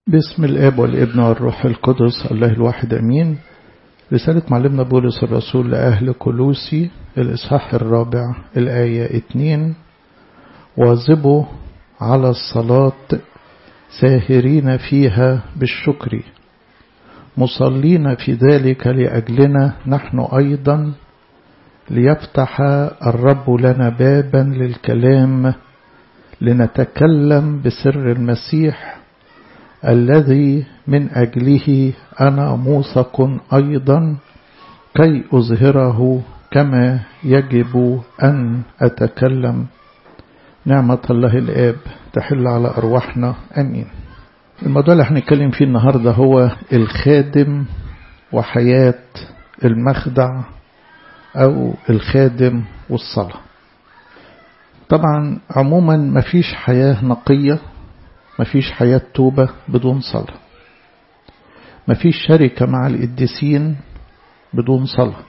باسم الاب والابن والروح القدس الله الواحد امين رسالة معلمنا بولس الرسول لأهل كلوسي الإصحاح الرابع الآية اتنين واظبوا على الصلاة ساهرين فيها بالشكر مصلين في ذلك لأجلنا نحن أيضا ليفتح الرب لنا بابا للكلام لنتكلم بسر المسيح الذي من أجله أنا موثق أيضا كي أظهره كما يجب أن أتكلم نعمة الله الآب تحل على أرواحنا أمين الموضوع اللي هنتكلم فيه النهاردة هو الخادم وحياة المخدع أو الخادم والصلاة طبعا عموما مفيش حياة نقية مفيش حياة توبة بدون صلاة مفيش شركة مع القديسين بدون صلاة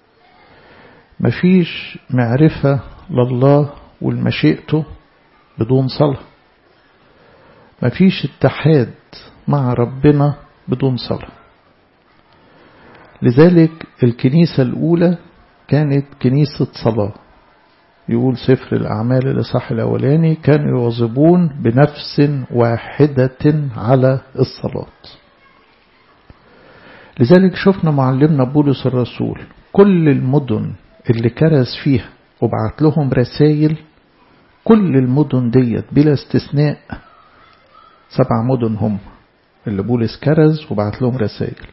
مفيش معرفة لله والمشيئته بدون صلاة مفيش اتحاد مع ربنا بدون صلاة لذلك الكنيسة الأولى كانت كنيسة صلاة يقول سفر الأعمال الإصحاح الأولاني كانوا يواظبون بنفس واحدة على الصلاة لذلك شفنا معلمنا بولس الرسول كل المدن اللي كرز فيها وبعت لهم رسائل كل المدن ديت بلا استثناء سبع مدن هم اللي بولس كرز وبعت لهم رسائل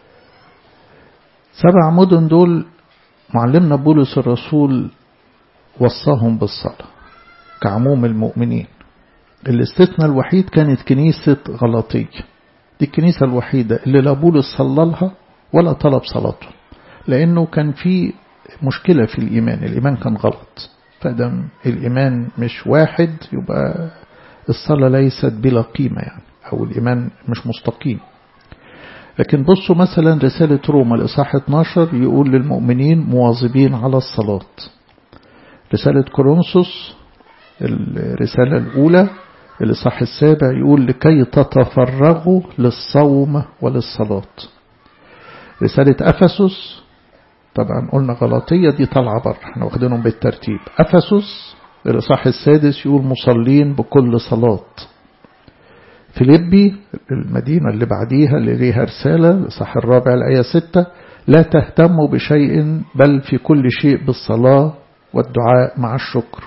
سبع مدن دول معلمنا بولس الرسول وصاهم بالصلاة كعموم المؤمنين الاستثناء الوحيد كانت كنيسة غلطية دي الكنيسة الوحيدة اللي لا بولس صلى لها ولا طلب صلاته لأنه كان في مشكلة في الإيمان الإيمان كان غلط فدم الإيمان مش واحد يبقى الصلاة ليست بلا قيمة يعني أو الإيمان مش مستقيم لكن بصوا مثلا رسالة روما الإصحاح 12 يقول للمؤمنين مواظبين على الصلاة رسالة كورنثوس الرسالة الأولى الإصحاح السابع يقول لكي تتفرغوا للصوم وللصلاة رسالة أفسس طبعا قلنا غلطية دي طالعة بره احنا واخدينهم بالترتيب أفسس الإصحاح السادس يقول مصلين بكل صلاة فيليبي المدينة اللي بعديها اللي ليها رسالة الإصحاح الرابع الآية ستة لا تهتموا بشيء بل في كل شيء بالصلاة والدعاء مع الشكر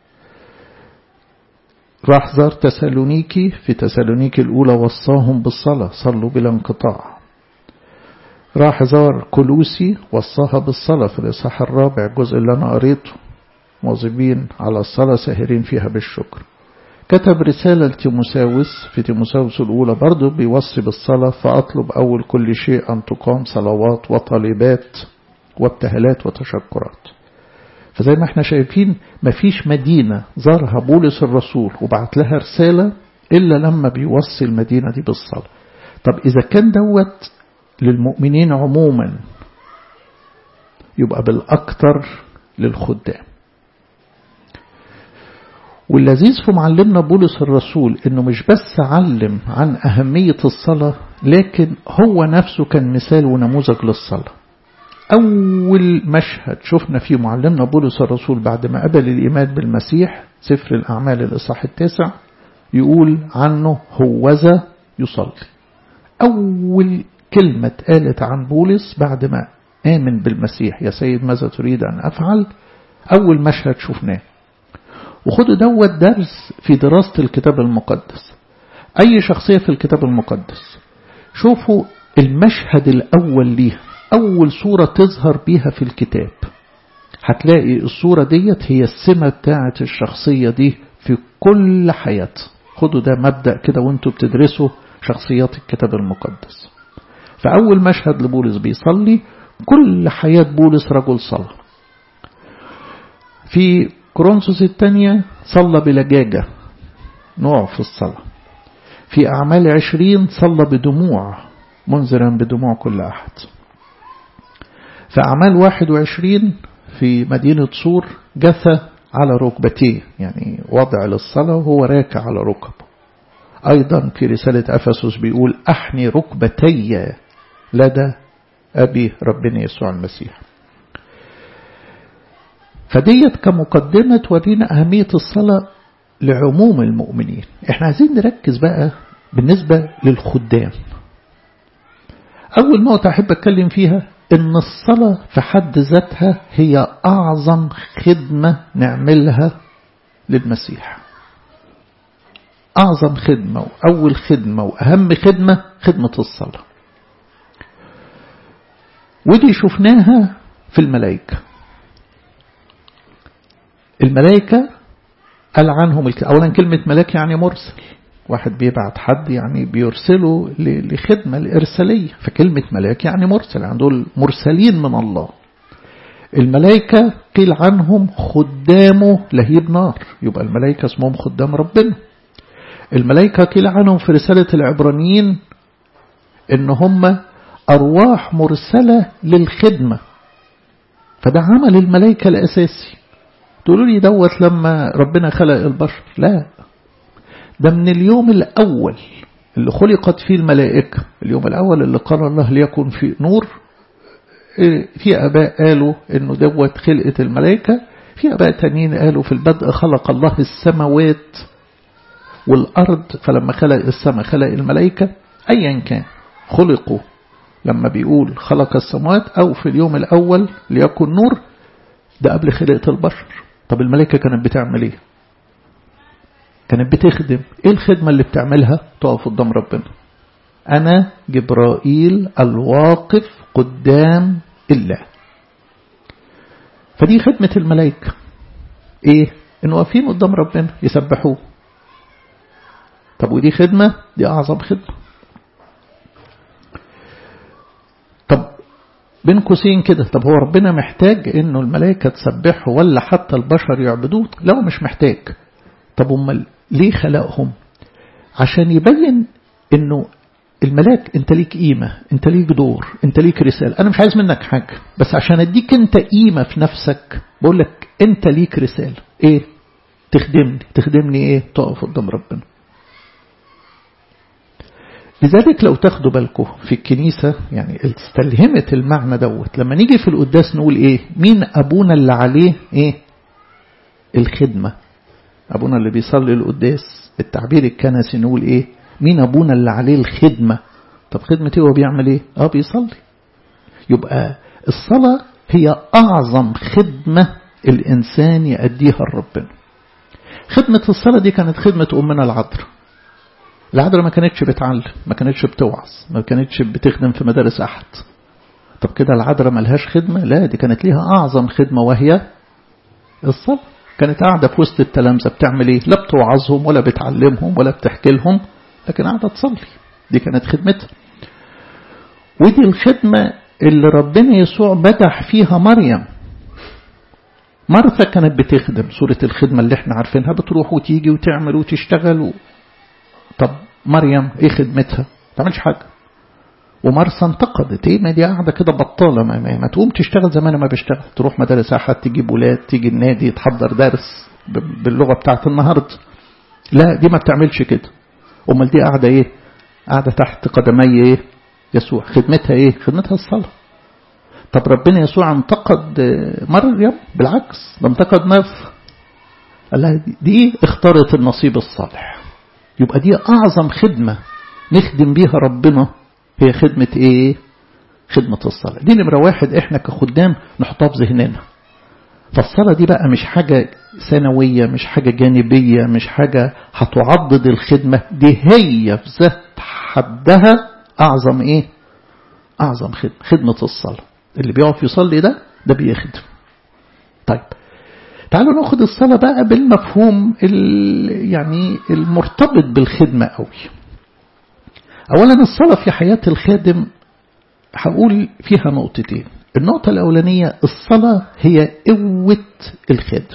راح زار تسالونيكي في تسالونيكي الأولى وصاهم بالصلاة صلوا بلا انقطاع راح زار كلوسي وصاها بالصلاة في الإصحاح الرابع الجزء اللي أنا قريته مواظبين على الصلاة ساهرين فيها بالشكر كتب رسالة لتيموساوس في تيموساوس الأولى برضه بيوصي بالصلاة فأطلب أول كل شيء أن تقام صلوات وطالبات وابتهالات وتشكرات فزي ما احنا شايفين مفيش مدينة زارها بولس الرسول وبعت لها رسالة إلا لما بيوصي المدينة دي بالصلاة طب إذا كان دوت للمؤمنين عموما يبقى بالأكثر للخدام واللذيذ في معلمنا بولس الرسول انه مش بس علم عن اهمية الصلاة لكن هو نفسه كان مثال ونموذج للصلاة أول مشهد شفنا فيه معلمنا بولس الرسول بعد ما قبل الإيمان بالمسيح سفر الأعمال الإصحاح التاسع يقول عنه هوذا يصلي أول كلمة اتقالت عن بولس بعد ما آمن بالمسيح يا سيد ماذا تريد أن أفعل أول مشهد شفناه وخدوا دوت درس في دراسة الكتاب المقدس أي شخصية في الكتاب المقدس شوفوا المشهد الأول ليها أول صورة تظهر بيها في الكتاب هتلاقي الصورة ديت هي السمة بتاعة الشخصية دي في كل حياتها خدوا ده مبدأ كده وانتوا بتدرسوا شخصيات الكتاب المقدس فأول مشهد لبولس بيصلي كل حياة بولس رجل صلاة في كورنثوس الثانية صلى بلجاجة نوع في الصلاة في أعمال عشرين صلى بدموع منذرا بدموع كل أحد في أعمال واحد وعشرين في مدينة صور جثى على ركبتيه يعني وضع للصلاة وهو راكع على ركبه أيضا في رسالة أفسس بيقول أحني ركبتي لدى أبي ربنا يسوع المسيح فديت كمقدمة تورينا أهمية الصلاة لعموم المؤمنين احنا عايزين نركز بقى بالنسبة للخدام أول نقطة أحب أتكلم فيها إن الصلاة في حد ذاتها هي أعظم خدمة نعملها للمسيح أعظم خدمة وأول خدمة وأهم خدمة خدمة الصلاة ودي شفناها في الملائكة الملائكة قال عنهم أولا كلمة ملاك يعني مرسل واحد بيبعت حد يعني بيرسله لخدمة الإرسالية فكلمة ملاك يعني مرسل يعني دول مرسلين من الله الملائكة قيل عنهم خدامه لهيب نار يبقى الملائكة اسمهم خدام ربنا الملائكة قيل عنهم في رسالة العبرانيين ان هم أرواح مرسلة للخدمة فده عمل الملائكة الأساسي تقولوا لي دوت لما ربنا خلق البشر لا ده من اليوم الأول اللي خلقت فيه الملائكة اليوم الأول اللي قال الله ليكن في نور في أباء قالوا إنه دوت خلقة الملائكة في أباء تانيين قالوا في البدء خلق الله السماوات والأرض فلما خلق السماء خلق الملائكة أيا كان خلقوا لما بيقول خلق السماوات أو في اليوم الأول ليكن نور ده قبل خلقة البشر طب الملائكة كانت بتعمل ايه كانت بتخدم ايه الخدمة اللي بتعملها تقف قدام ربنا انا جبرائيل الواقف قدام الله فدي خدمة الملائكة ايه انه واقفين قدام ربنا يسبحوه طب ودي خدمة دي اعظم خدمة طب بين قوسين كده طب هو ربنا محتاج انه الملائكة تسبحه ولا حتى البشر يعبدوه لا مش محتاج طب امال ليه خلقهم عشان يبين انه الملاك انت ليك قيمة انت ليك دور انت ليك رسالة انا مش عايز منك حاجة بس عشان اديك انت قيمة في نفسك بقول لك انت ليك رسالة ايه تخدمني تخدمني ايه تقف قدام ربنا لذلك لو تاخدوا بالكم في الكنيسة يعني استلهمت المعنى دوت لما نيجي في القداس نقول ايه مين ابونا اللي عليه ايه الخدمة ابونا اللي بيصلي القداس التعبير الكنسي نقول ايه مين ابونا اللي عليه الخدمة طب خدمة ايه هو بيعمل ايه اه بيصلي يبقى الصلاة هي اعظم خدمة الانسان يأديها لربنا خدمة الصلاة دي كانت خدمة امنا العذراء العذراء ما كانتش بتعلم ما كانتش بتوعظ ما كانتش بتخدم في مدارس أحد طب كده العذراء ملهاش خدمة لا دي كانت ليها أعظم خدمة وهي الصلاة كانت قاعدة في وسط التلامذة بتعمل ايه لا بتوعظهم ولا بتعلمهم ولا بتحكي لهم لكن قاعدة تصلي دي كانت خدمتها ودي الخدمة اللي ربنا يسوع بدح فيها مريم مرثا كانت بتخدم صورة الخدمة اللي احنا عارفينها بتروح وتيجي وتعمل وتشتغل و... طب مريم ايه خدمتها ما تعملش حاجة ومرسى انتقدت ايه ما دي قاعدة كده بطالة ما, ما, ما تقوم تشتغل زي ما انا ما بشتغل تروح مدارس احد تجيب ولاد تيجي النادي تحضر درس باللغة بتاعت النهاردة لا دي ما بتعملش كده امال دي قاعدة ايه قاعدة تحت قدمي ايه يسوع خدمتها ايه خدمتها الصلاة طب ربنا يسوع انتقد مريم بالعكس ده انتقد مرثا قال لها دي اختارت النصيب الصالح يبقى دي أعظم خدمة نخدم بيها ربنا هي خدمة إيه خدمة الصلاة دي نمرة واحد إحنا كخدام نحطها في ذهننا فالصلاة دي بقى مش حاجة ثانوية مش حاجة جانبية مش حاجة هتعضد الخدمة دي هي في ذات حدها أعظم إيه أعظم خدمة خدمة الصلاة اللي بيقف يصلي ده ده بيخدم طيب تعالوا ناخد الصلاة بقى بالمفهوم يعني المرتبط بالخدمة قوي أولا الصلاة في حياة الخادم هقول فيها نقطتين النقطة الأولانية الصلاة هي قوة الخادم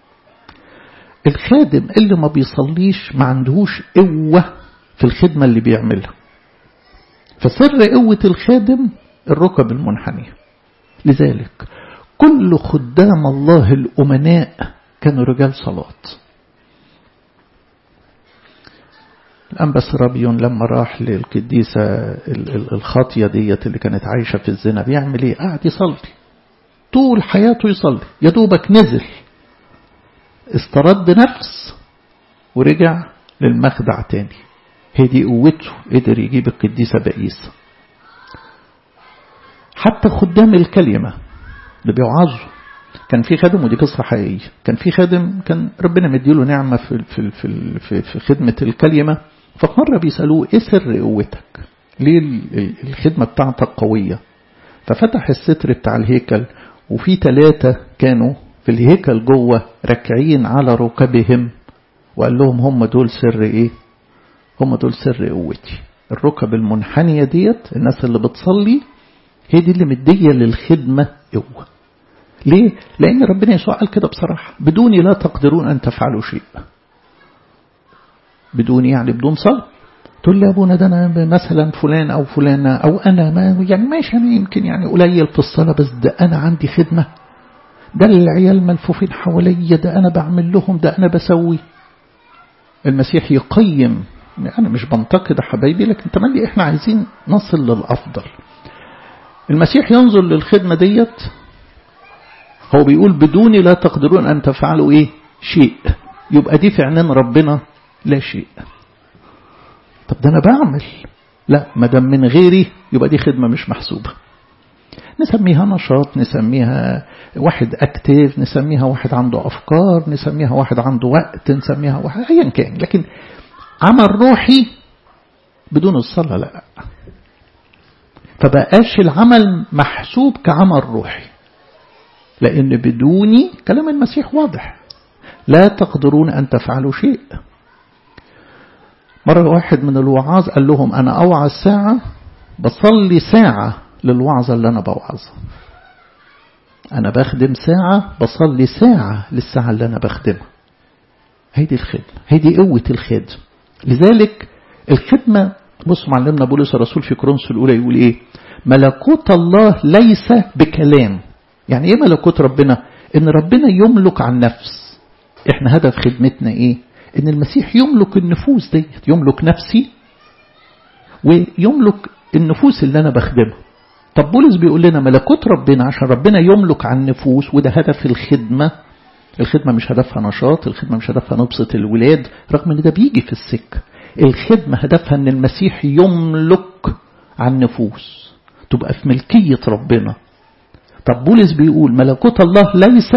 الخادم اللي ما بيصليش ما عندهوش قوة في الخدمة اللي بيعملها فسر قوة الخادم الركب المنحنية لذلك كل خدام الله الأمناء كانوا رجال صلاة الأنبس رابيون لما راح للقديسة الخاطية ديت اللي كانت عايشة في الزنا بيعمل ايه قاعد يصلي طول حياته يصلي يا دوبك نزل استرد نفس ورجع للمخدع تاني هي دي قوته قدر يجيب القديسة بئيسة حتى خدام الكلمة اللي بيوعظوا كان في خادم ودي قصة حقيقية كان في خادم كان ربنا مديله نعمة في, في, في, في, في خدمة الكلمة فمرة بيسألوه ايه سر قوتك ليه الخدمة بتاعتك قوية ففتح الستر بتاع الهيكل وفي ثلاثة كانوا في الهيكل جوه راكعين على ركبهم وقال لهم هم دول سر ايه هم دول سر قوتي الركب المنحنية ديت الناس اللي بتصلي هي دي اللي مدية للخدمة قوة ليه؟ لأن ربنا يسوع قال كده بصراحة بدوني لا تقدرون أن تفعلوا شيء بدوني يعني بدون صلاة تقول لي يا ابونا ده انا مثلا فلان او فلانه او انا ما يعني ماشي انا يمكن يعني قليل في الصلاه بس ده انا عندي خدمه ده العيال ملفوفين حواليا ده انا بعمل لهم ده انا بسوي المسيح يقيم انا مش بنتقد يا حبايبي لكن تملي احنا عايزين نصل للافضل المسيح ينظر للخدمه ديت هو بيقول بدوني لا تقدرون ان تفعلوا ايه شيء يبقى دي في عينين ربنا لا شيء طب ده انا بعمل لا ما دام من غيري يبقى دي خدمه مش محسوبه نسميها نشاط نسميها واحد اكتيف نسميها واحد عنده افكار نسميها واحد عنده وقت نسميها واحد ايا كان لكن عمل روحي بدون الصلاه لا فبقاش العمل محسوب كعمل روحي لان بدوني كلام المسيح واضح لا تقدرون ان تفعلوا شيء مرة واحد من الوعاظ قال لهم أنا أوعظ ساعة بصلي ساعة للوعظة اللي أنا بوعظها أنا بخدم ساعة بصلي ساعة للساعة اللي أنا بخدمها هي دي الخدمة هي دي قوة الخدمة لذلك الخدمة بص معلمنا بولس الرسول في كورنثوس الأولى يقول إيه ملكوت الله ليس بكلام يعني إيه ملكوت ربنا إن ربنا يملك عن نفس إحنا هدف خدمتنا إيه ان المسيح يملك النفوس ديت يملك نفسي ويملك النفوس اللي انا بخدمها طب بولس بيقول لنا ملكوت ربنا عشان ربنا يملك عن النفوس وده هدف الخدمة الخدمة مش هدفها نشاط الخدمة مش هدفها نبسط الولاد رغم ان ده بيجي في السكة الخدمة هدفها ان المسيح يملك عن نفوس تبقى في ملكية ربنا طب بولس بيقول ملكوت الله ليس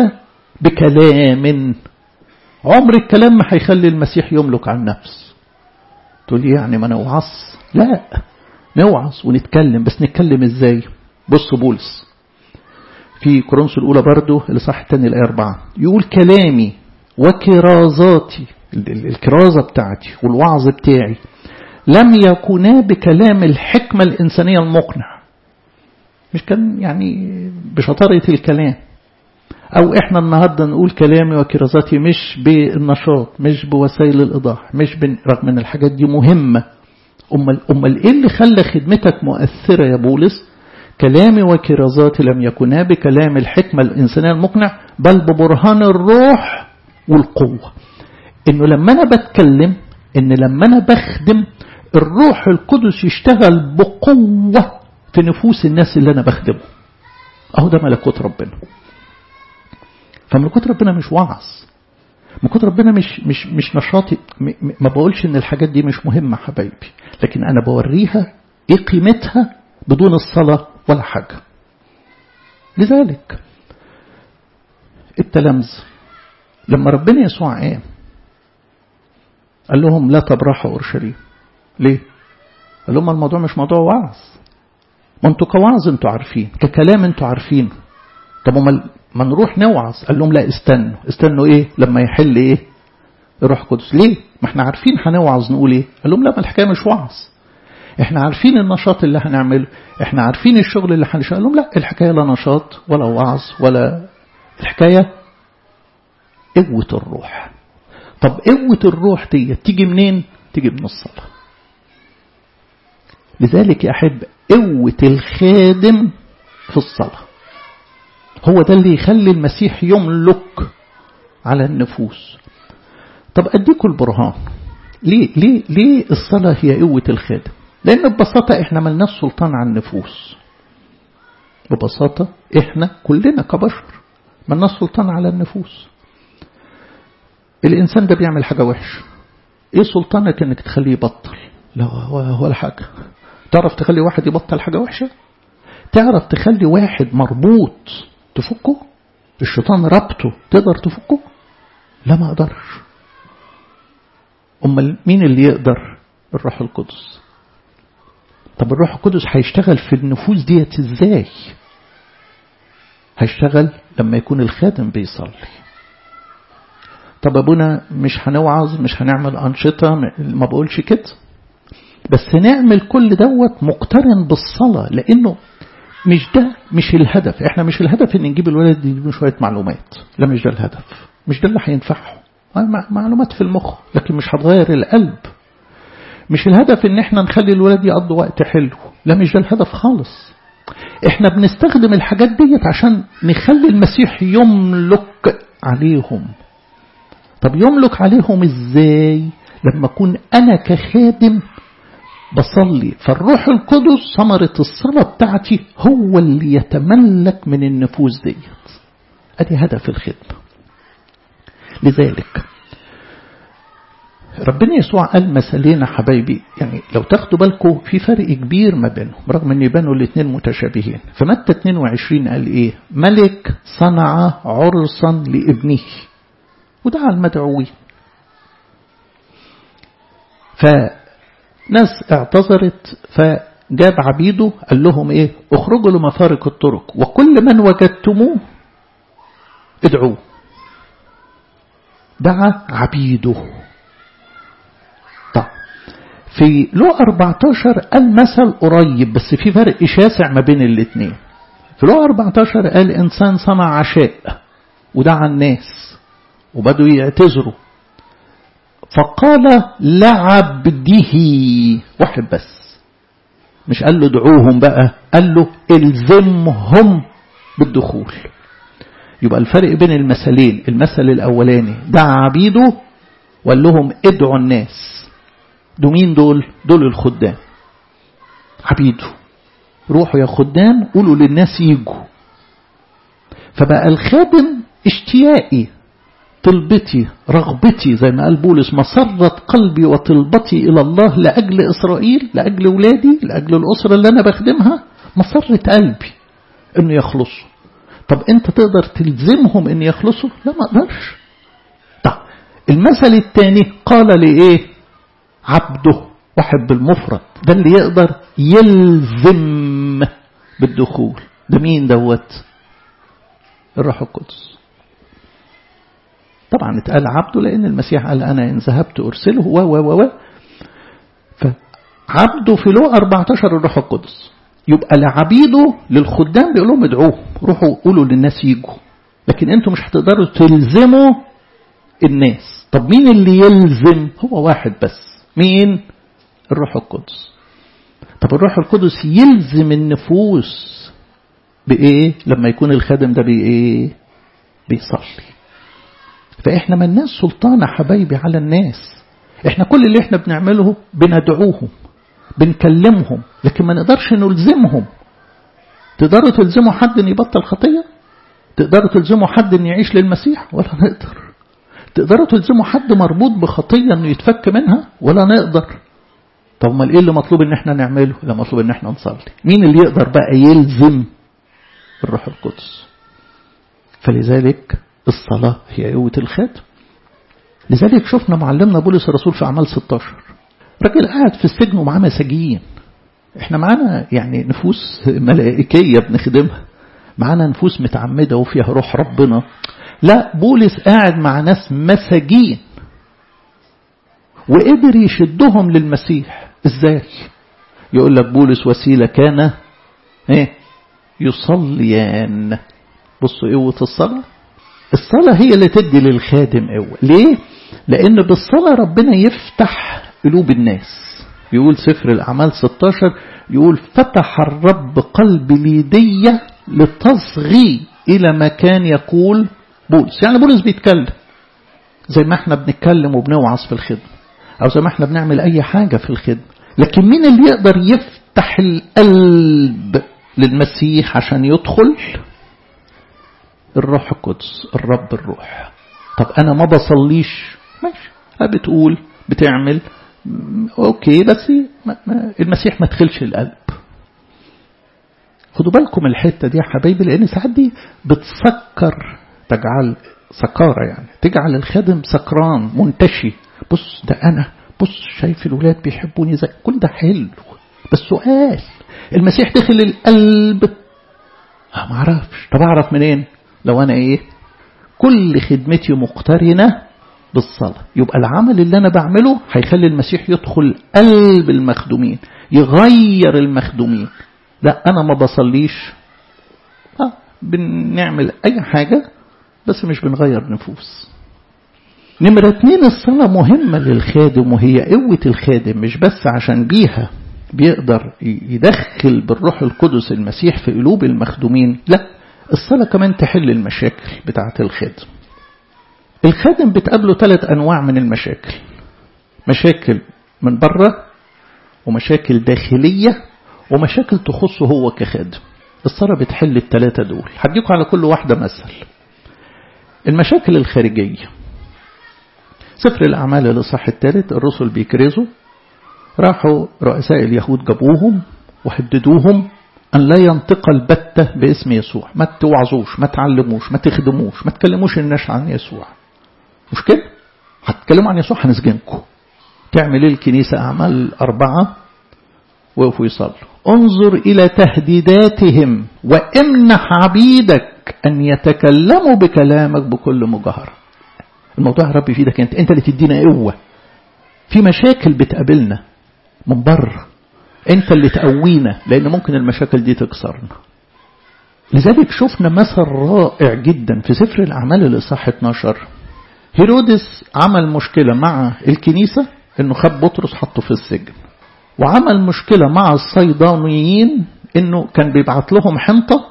بكلام عمر الكلام ما هيخلي المسيح يملك عن نفس تقول لي يعني ما نوعظ لا نوعظ ونتكلم بس نتكلم ازاي بص بولس في كورنثوس الأولى برضه الإصحاح الثاني الآية 4 يقول كلامي وكرازاتي الكرازة بتاعتي والوعظ بتاعي لم يكونا بكلام الحكمة الإنسانية المقنع مش كان يعني بشطارة الكلام أو إحنا النهاردة نقول كلامي وكرازاتي مش بالنشاط مش بوسائل الإيضاح مش بن... رغم أن الحاجات دي مهمة أمال أمال إيه اللي خلى خدمتك مؤثرة يا بولس كلامي وكرازاتي لم يكونا بكلام الحكمة الإنسانية المقنع بل ببرهان الروح والقوة إنه لما أنا بتكلم إن لما أنا بخدم الروح القدس يشتغل بقوة في نفوس الناس اللي أنا بخدمه أهو ده ملكوت ربنا فملكوت ربنا مش وعظ ملكوت ربنا مش مش مش نشاطي ما بقولش ان الحاجات دي مش مهمه حبايبي لكن انا بوريها ايه قيمتها بدون الصلاه ولا حاجه لذلك التلامذه لما ربنا يسوع قام قال لهم لا تبرحوا اورشليم ليه قال لهم الموضوع مش موضوع وعظ ما انتوا كوعظ انتوا عارفين ككلام انتوا عارفين طب امال ما نروح نوعظ قال لهم لا استنوا استنوا ايه لما يحل ايه الروح القدس ليه ما احنا عارفين هنوعظ نقول ايه قال لهم لا ما الحكايه مش وعظ احنا عارفين النشاط اللي هنعمله احنا عارفين الشغل اللي هنشتغل قال لهم لا الحكايه لا نشاط ولا وعظ ولا الحكايه قوه الروح طب قوه الروح دي تيجي منين تيجي من الصلاه لذلك يا احب قوه الخادم في الصلاه هو ده اللي يخلي المسيح يملك على النفوس طب أديكوا البرهان ليه ليه ليه الصلاة هي قوة الخادم لأن ببساطة إحنا ملناش سلطان على النفوس ببساطة إحنا كلنا كبشر ملناش سلطان على النفوس الإنسان ده بيعمل حاجة وحشة إيه سلطانك إنك تخليه يبطل لا ولا حاجة تعرف تخلي واحد يبطل حاجة وحشة تعرف تخلي واحد مربوط تفكه الشيطان ربطه تقدر تفكه لا ما أقدرش أمال مين اللي يقدر الروح القدس طب الروح القدس هيشتغل في النفوس ديت ازاي هيشتغل لما يكون الخادم بيصلي طب ابونا مش هنوعظ مش هنعمل أنشطة ما بقولش كده بس نعمل كل دوت مقترن بالصلاة لأنه مش ده مش الهدف احنا مش الهدف ان نجيب الولد يجيب شوية معلومات لا مش ده الهدف مش ده اللي هينفعه معلومات في المخ لكن مش هتغير القلب مش الهدف ان احنا نخلي الولد يقضي وقت حلو لا مش ده الهدف خالص احنا بنستخدم الحاجات ديت عشان نخلي المسيح يملك عليهم طب يملك عليهم ازاي لما اكون انا كخادم بصلي فالروح القدس ثمرة الصلاة بتاعتي هو اللي يتملك من النفوس ديت ادي هدف الخدمة لذلك ربنا يسوع قال مثلين حبايبي يعني لو تاخدوا بالكم في فرق كبير ما بينهم رغم ان يبانوا الاثنين متشابهين فمتى 22 قال ايه ملك صنع عرسا لابنه ودعا المدعوين فناس اعتذرت فجاب عبيده قال لهم ايه اخرجوا لمفارق الطرق وكل من وجدتموه ادعوه دعا عبيده طب في لو 14 قال مثل قريب بس في فرق شاسع ما بين الاثنين في لو 14 قال إنسان صنع عشاء ودعا الناس وبدوا يعتذروا فقال لعبده واحد بس مش قال له دعوهم بقى قال له الزمهم بالدخول يبقى الفرق بين المثلين المثل الأولاني دعا عبيده وقال لهم ادعوا الناس دول مين دول دول الخدام عبيده روحوا يا خدام قولوا للناس يجوا فبقى الخادم اشتياقي طلبتي رغبتي زي ما قال بولس مسرة قلبي وطلبتي إلى الله لأجل إسرائيل لأجل ولادي لأجل الأسرة اللي أنا بخدمها مسرة قلبي إنه يخلصوا طب أنت تقدر تلزمهم إن يخلصوا لا ما أقدرش طب المثل الثاني قال لإيه عبده واحد بالمفرد ده اللي يقدر يلزم بالدخول ده مين دوت الروح القدس طبعا اتقال عبده لأن المسيح قال أنا إن ذهبت أرسله و و و فعبده في لو 14 الروح القدس يبقى لعبيده للخدام بيقول لهم ادعوه روحوا قولوا للناس يجوا لكن انتوا مش هتقدروا تلزموا الناس طب مين اللي يلزم هو واحد بس مين الروح القدس طب الروح القدس يلزم النفوس بإيه لما يكون الخادم ده بإيه بيصلي فإحنا ملناش سلطان حبايبي على الناس إحنا كل اللي إحنا بنعمله بندعوهم بنكلمهم لكن ما نقدرش نلزمهم تقدروا تلزموا حد ان يبطل خطية تقدروا تلزموا حد ان يعيش للمسيح ولا نقدر تقدروا تلزموا حد مربوط بخطية انه يتفك منها ولا نقدر طب ما ايه اللي مطلوب ان احنا نعمله اللي مطلوب ان احنا نصلي مين اللي يقدر بقى يلزم الروح القدس فلذلك الصلاة هي قوة الخاتم لذلك شفنا معلمنا بولس الرسول في أعمال 16 راجل قاعد في السجن ومعاه مساجين احنا معانا يعني نفوس ملائكية بنخدمها معانا نفوس متعمدة وفيها روح ربنا لا بولس قاعد مع ناس مساجين وقدر يشدهم للمسيح ازاي يقول لك بولس وسيلة كان ايه يصليان بصوا قوة الصلاة الصلاة هي اللي تدي للخادم قوة ليه لأن بالصلاة ربنا يفتح قلوب الناس يقول سفر الأعمال 16 يقول فتح الرب قلب ليدية لتصغي إلى ما كان يقول بولس يعني بولس بيتكلم زي ما احنا بنتكلم وبنوعظ في الخدمة أو زي ما احنا بنعمل أي حاجة في الخدمة لكن مين اللي يقدر يفتح القلب للمسيح عشان يدخل الروح القدس الرب الروح طب أنا ما بصليش ماشي بتقول بتعمل أوكي بس ما ما المسيح ما تدخلش القلب خدوا بالكم الحتة دي يا حبايبي لأن ساعات دي بتسكر تجعل سكارة يعني تجعل الخادم سكران منتشي بص ده أنا بص شايف الولاد بيحبوني زي كل ده حلو بس سؤال المسيح دخل القلب ما اعرفش طب اعرف منين لو انا ايه كل خدمتي مقترنة بالصلاة يبقى العمل اللي انا بعمله هيخلي المسيح يدخل قلب المخدومين يغير المخدومين لا انا ما بصليش آه بنعمل اي حاجة بس مش بنغير نفوس نمرة اتنين الصلاة مهمة للخادم وهي قوة الخادم مش بس عشان بيها بيقدر يدخل بالروح القدس المسيح في قلوب المخدومين لا الصلاة كمان تحل المشاكل بتاعة الخادم الخادم بتقابله ثلاث أنواع من المشاكل مشاكل من بره ومشاكل داخلية ومشاكل تخصه هو كخادم الصلاة بتحل الثلاثة دول هديكم على كل واحدة مثل المشاكل الخارجية سفر الأعمال الإصحاح الثالث الرسل بيكرزوا راحوا رؤساء اليهود جابوهم وحددوهم أن لا ينطق البتة باسم يسوع ما توعظوش ما تعلموش ما تخدموش ما تكلموش الناس عن يسوع مش كده هتكلموا عن يسوع هنسجنكم تعمل ايه الكنيسة أعمال أربعة وقفوا يصلوا انظر إلى تهديداتهم وامنح عبيدك أن يتكلموا بكلامك بكل مجاهرة الموضوع يا رب في ايدك انت انت اللي تدينا قوة في مشاكل بتقابلنا من بره انت اللي تقوينا لان ممكن المشاكل دي تكسرنا لذلك شفنا مثل رائع جدا في سفر الاعمال الاصحاح 12 هيرودس عمل مشكلة مع الكنيسة انه خد بطرس حطه في السجن وعمل مشكلة مع الصيدانيين انه كان بيبعت لهم حنطة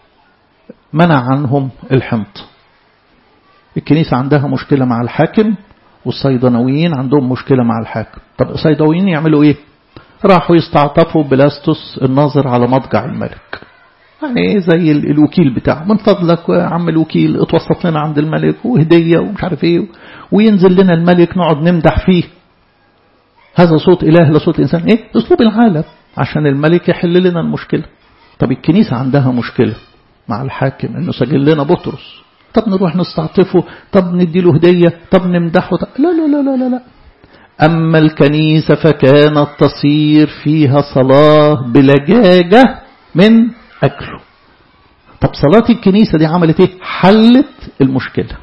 منع عنهم الحنطة الكنيسة عندها مشكلة مع الحاكم والصيدنويين عندهم مشكلة مع الحاكم طب الصيدنويين يعملوا ايه راحوا يستعطفوا بلاستوس الناظر على مضجع الملك يعني زي الوكيل بتاعه من فضلك يا عم الوكيل اتوسط لنا عند الملك وهدية ومش عارف ايه وينزل لنا الملك نقعد نمدح فيه هذا صوت إله لا صوت إنسان ايه اسلوب العالم عشان الملك يحل لنا المشكلة طب الكنيسة عندها مشكلة مع الحاكم انه سجل لنا بطرس طب نروح نستعطفه طب نديله هدية طب نمدحه طب لا لا لا لا لا, لا. أما الكنيسة فكانت تصير فيها صلاة بلجاجة من أجله طب صلاة الكنيسة دي عملت ايه حلت المشكلة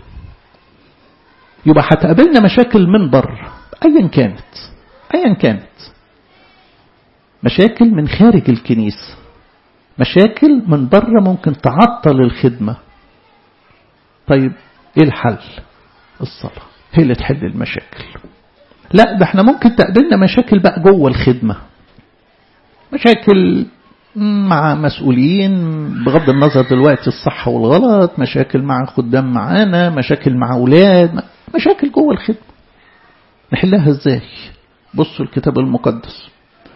يبقى هتقابلنا مشاكل من بره أيا كانت أيا كانت مشاكل من خارج الكنيسة مشاكل من بره ممكن تعطل الخدمة طيب ايه الحل الصلاة هي اللي تحل المشاكل لا ده احنا ممكن تقابلنا مشاكل بقى جوه الخدمة مشاكل مع مسؤولين بغض النظر دلوقتي الصح والغلط مشاكل مع خدام معانا مشاكل مع أولاد مشاكل جوه الخدمة نحلها ازاي بصوا الكتاب المقدس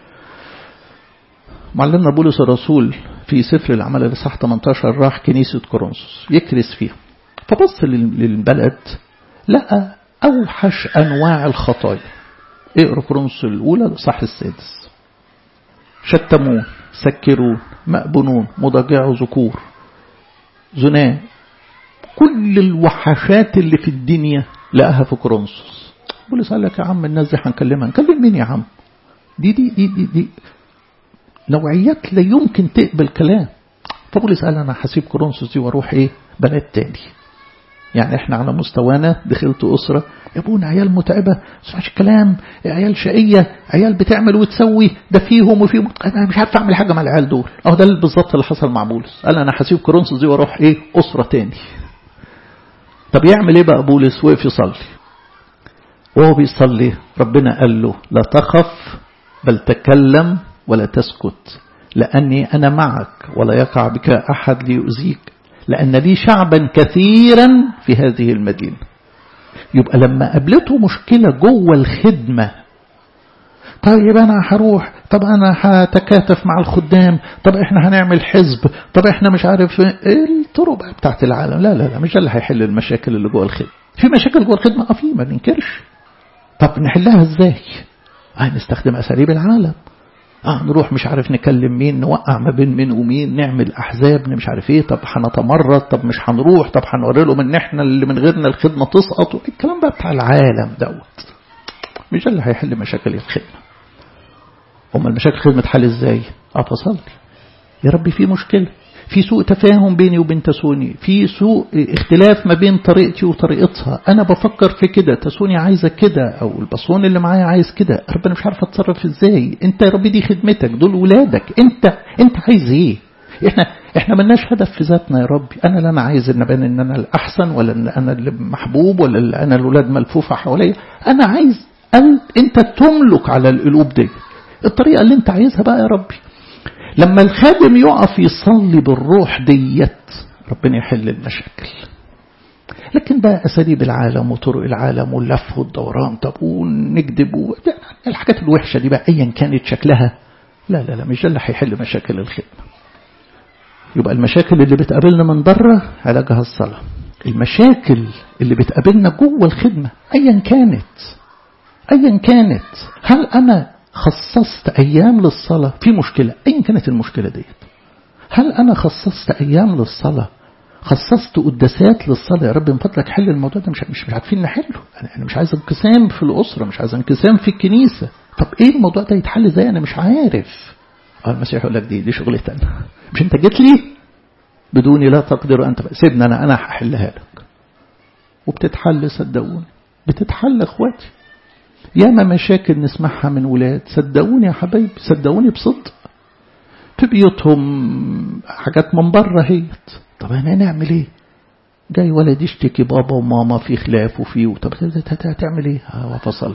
معلمنا بولس الرسول في سفر العمل الإصحاح 18 راح كنيسة كورنثوس يكرس فيها فبص للبلد لقى أوحش أنواع الخطايا اقرأ كورنثوس الأولى الإصحاح السادس شتمون سكرون مأبنون مضاجع ذكور زنا كل الوحشات اللي في الدنيا لقاها في كورنثوس بولس قال لك يا عم الناس دي هنكلمها نكلم مين يا عم دي دي دي دي, دي نوعيات لا يمكن تقبل كلام فبولس قال انا هسيب كورنثوس دي واروح ايه بلد تاني يعني احنا على مستوانا دخلت أسرة يا ابونا عيال متعبة ما تسمعش الكلام عيال شقية عيال بتعمل وتسوي ده فيهم وفيهم انا مش عارف اعمل حاجة مع العيال دول اهو ده بالظبط اللي حصل مع بولس قال انا هسيب كورنثوس دي واروح ايه أسرة تاني طب يعمل ايه بقى بولس وقف يصلي وهو بيصلي ربنا قال له لا تخف بل تكلم ولا تسكت لأني أنا معك ولا يقع بك أحد ليؤذيك لأن لي شعبا كثيرا في هذه المدينة يبقى لما قابلته مشكلة جوه الخدمة طيب أنا هروح طب أنا هتكاتف مع الخدام طب إحنا هنعمل حزب طب إحنا مش عارف إيه الطرق بقى بتاعت العالم لا لا لا مش ده اللي هيحل المشاكل اللي جوه الخدمة في مشاكل جوه الخدمة اه في ما ننكرش طب نحلها ازاي هنستخدم أساليب العالم اه نروح مش عارف نكلم مين نوقع ما بين مين ومين نعمل احزاب مش عارف ايه طب هنتمرد طب مش هنروح طب هنوري لهم ان احنا اللي من غيرنا الخدمه تسقط الكلام بقى بتاع العالم دوت مش اللي هيحل مشاكل الخدمه امال مشاكل الخدمه تحل ازاي اتصلي يا ربي في مشكله في سوء تفاهم بيني وبين تسوني في سوء اختلاف ما بين طريقتي وطريقتها أنا بفكر في كده تسوني عايزة كده أو البصون اللي معايا عايز كده ربنا مش عارف أتصرف إزاي أنت يا ربي دي خدمتك دول ولادك أنت أنت عايز إيه إحنا إحنا ملناش هدف في ذاتنا يا ربي أنا لا أنا عايز إن أبان إن أنا الأحسن ولا إن أنا اللي محبوب ولا اللي أنا الولاد ملفوفة حواليا أنا عايز أن أنت تملك على القلوب دي الطريقة اللي أنت عايزها بقى يا ربي لما الخادم يقف يصلي بالروح ديت ربنا يحل المشاكل لكن بقى أساليب العالم وطرق العالم واللف والدوران طب ونكذب الحاجات الوحشة دي بقى أيا كانت شكلها لا لا لا مش ده اللي هيحل مشاكل الخدمة يبقى المشاكل اللي بتقابلنا من بره علاجها الصلاة المشاكل اللي بتقابلنا جوه الخدمة أيا كانت أيا كانت هل أنا خصصت أيام للصلاة في مشكلة أين كانت المشكلة ديت هل أنا خصصت أيام للصلاة خصصت قداسات للصلاة يا رب من فضلك حل الموضوع ده مش مش, مش عارفين نحله أنا, أنا مش عايز انقسام في الأسرة مش عايز انقسام في الكنيسة طب إيه الموضوع ده يتحل إزاي أنا مش عارف اه المسيح يقول لك دي دي شغلتي أنا مش أنت جيت لي بدوني لا تقدر أنت سيبني أنا أنا هحلها لك وبتتحل صدقوني بتتحل اخواتي ياما مشاكل نسمعها من ولاد صدقوني يا حبايبي صدقوني بصدق في بيوتهم حاجات من بره هيت طب انا نعمل ايه جاي ولد يشتكي بابا وماما في خلاف وفي طب هتعمل ايه هقف اصلي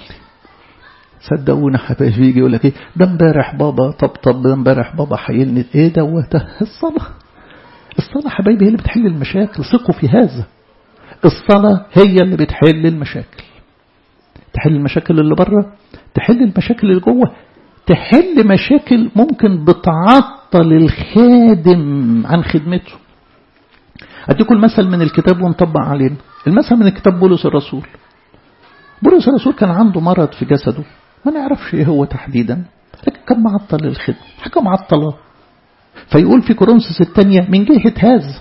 صدقوني حبايبي يجي يقول لك ايه ده امبارح بابا طب طب ده امبارح بابا حيلني ايه دوت الصلاه الصلاه حبايبي هي اللي بتحل المشاكل ثقوا في هذا الصلاه هي اللي بتحل المشاكل تحل المشاكل اللي بره تحل المشاكل اللي جوه تحل مشاكل ممكن بتعطل الخادم عن خدمته أديكم المثل من الكتاب ونطبق علينا المثل من الكتاب بولس الرسول بولس الرسول كان عنده مرض في جسده ما نعرفش ايه هو تحديدا لكن كان معطل الخدمة حاجة معطلة فيقول في كورنثوس الثانية من جهة هذا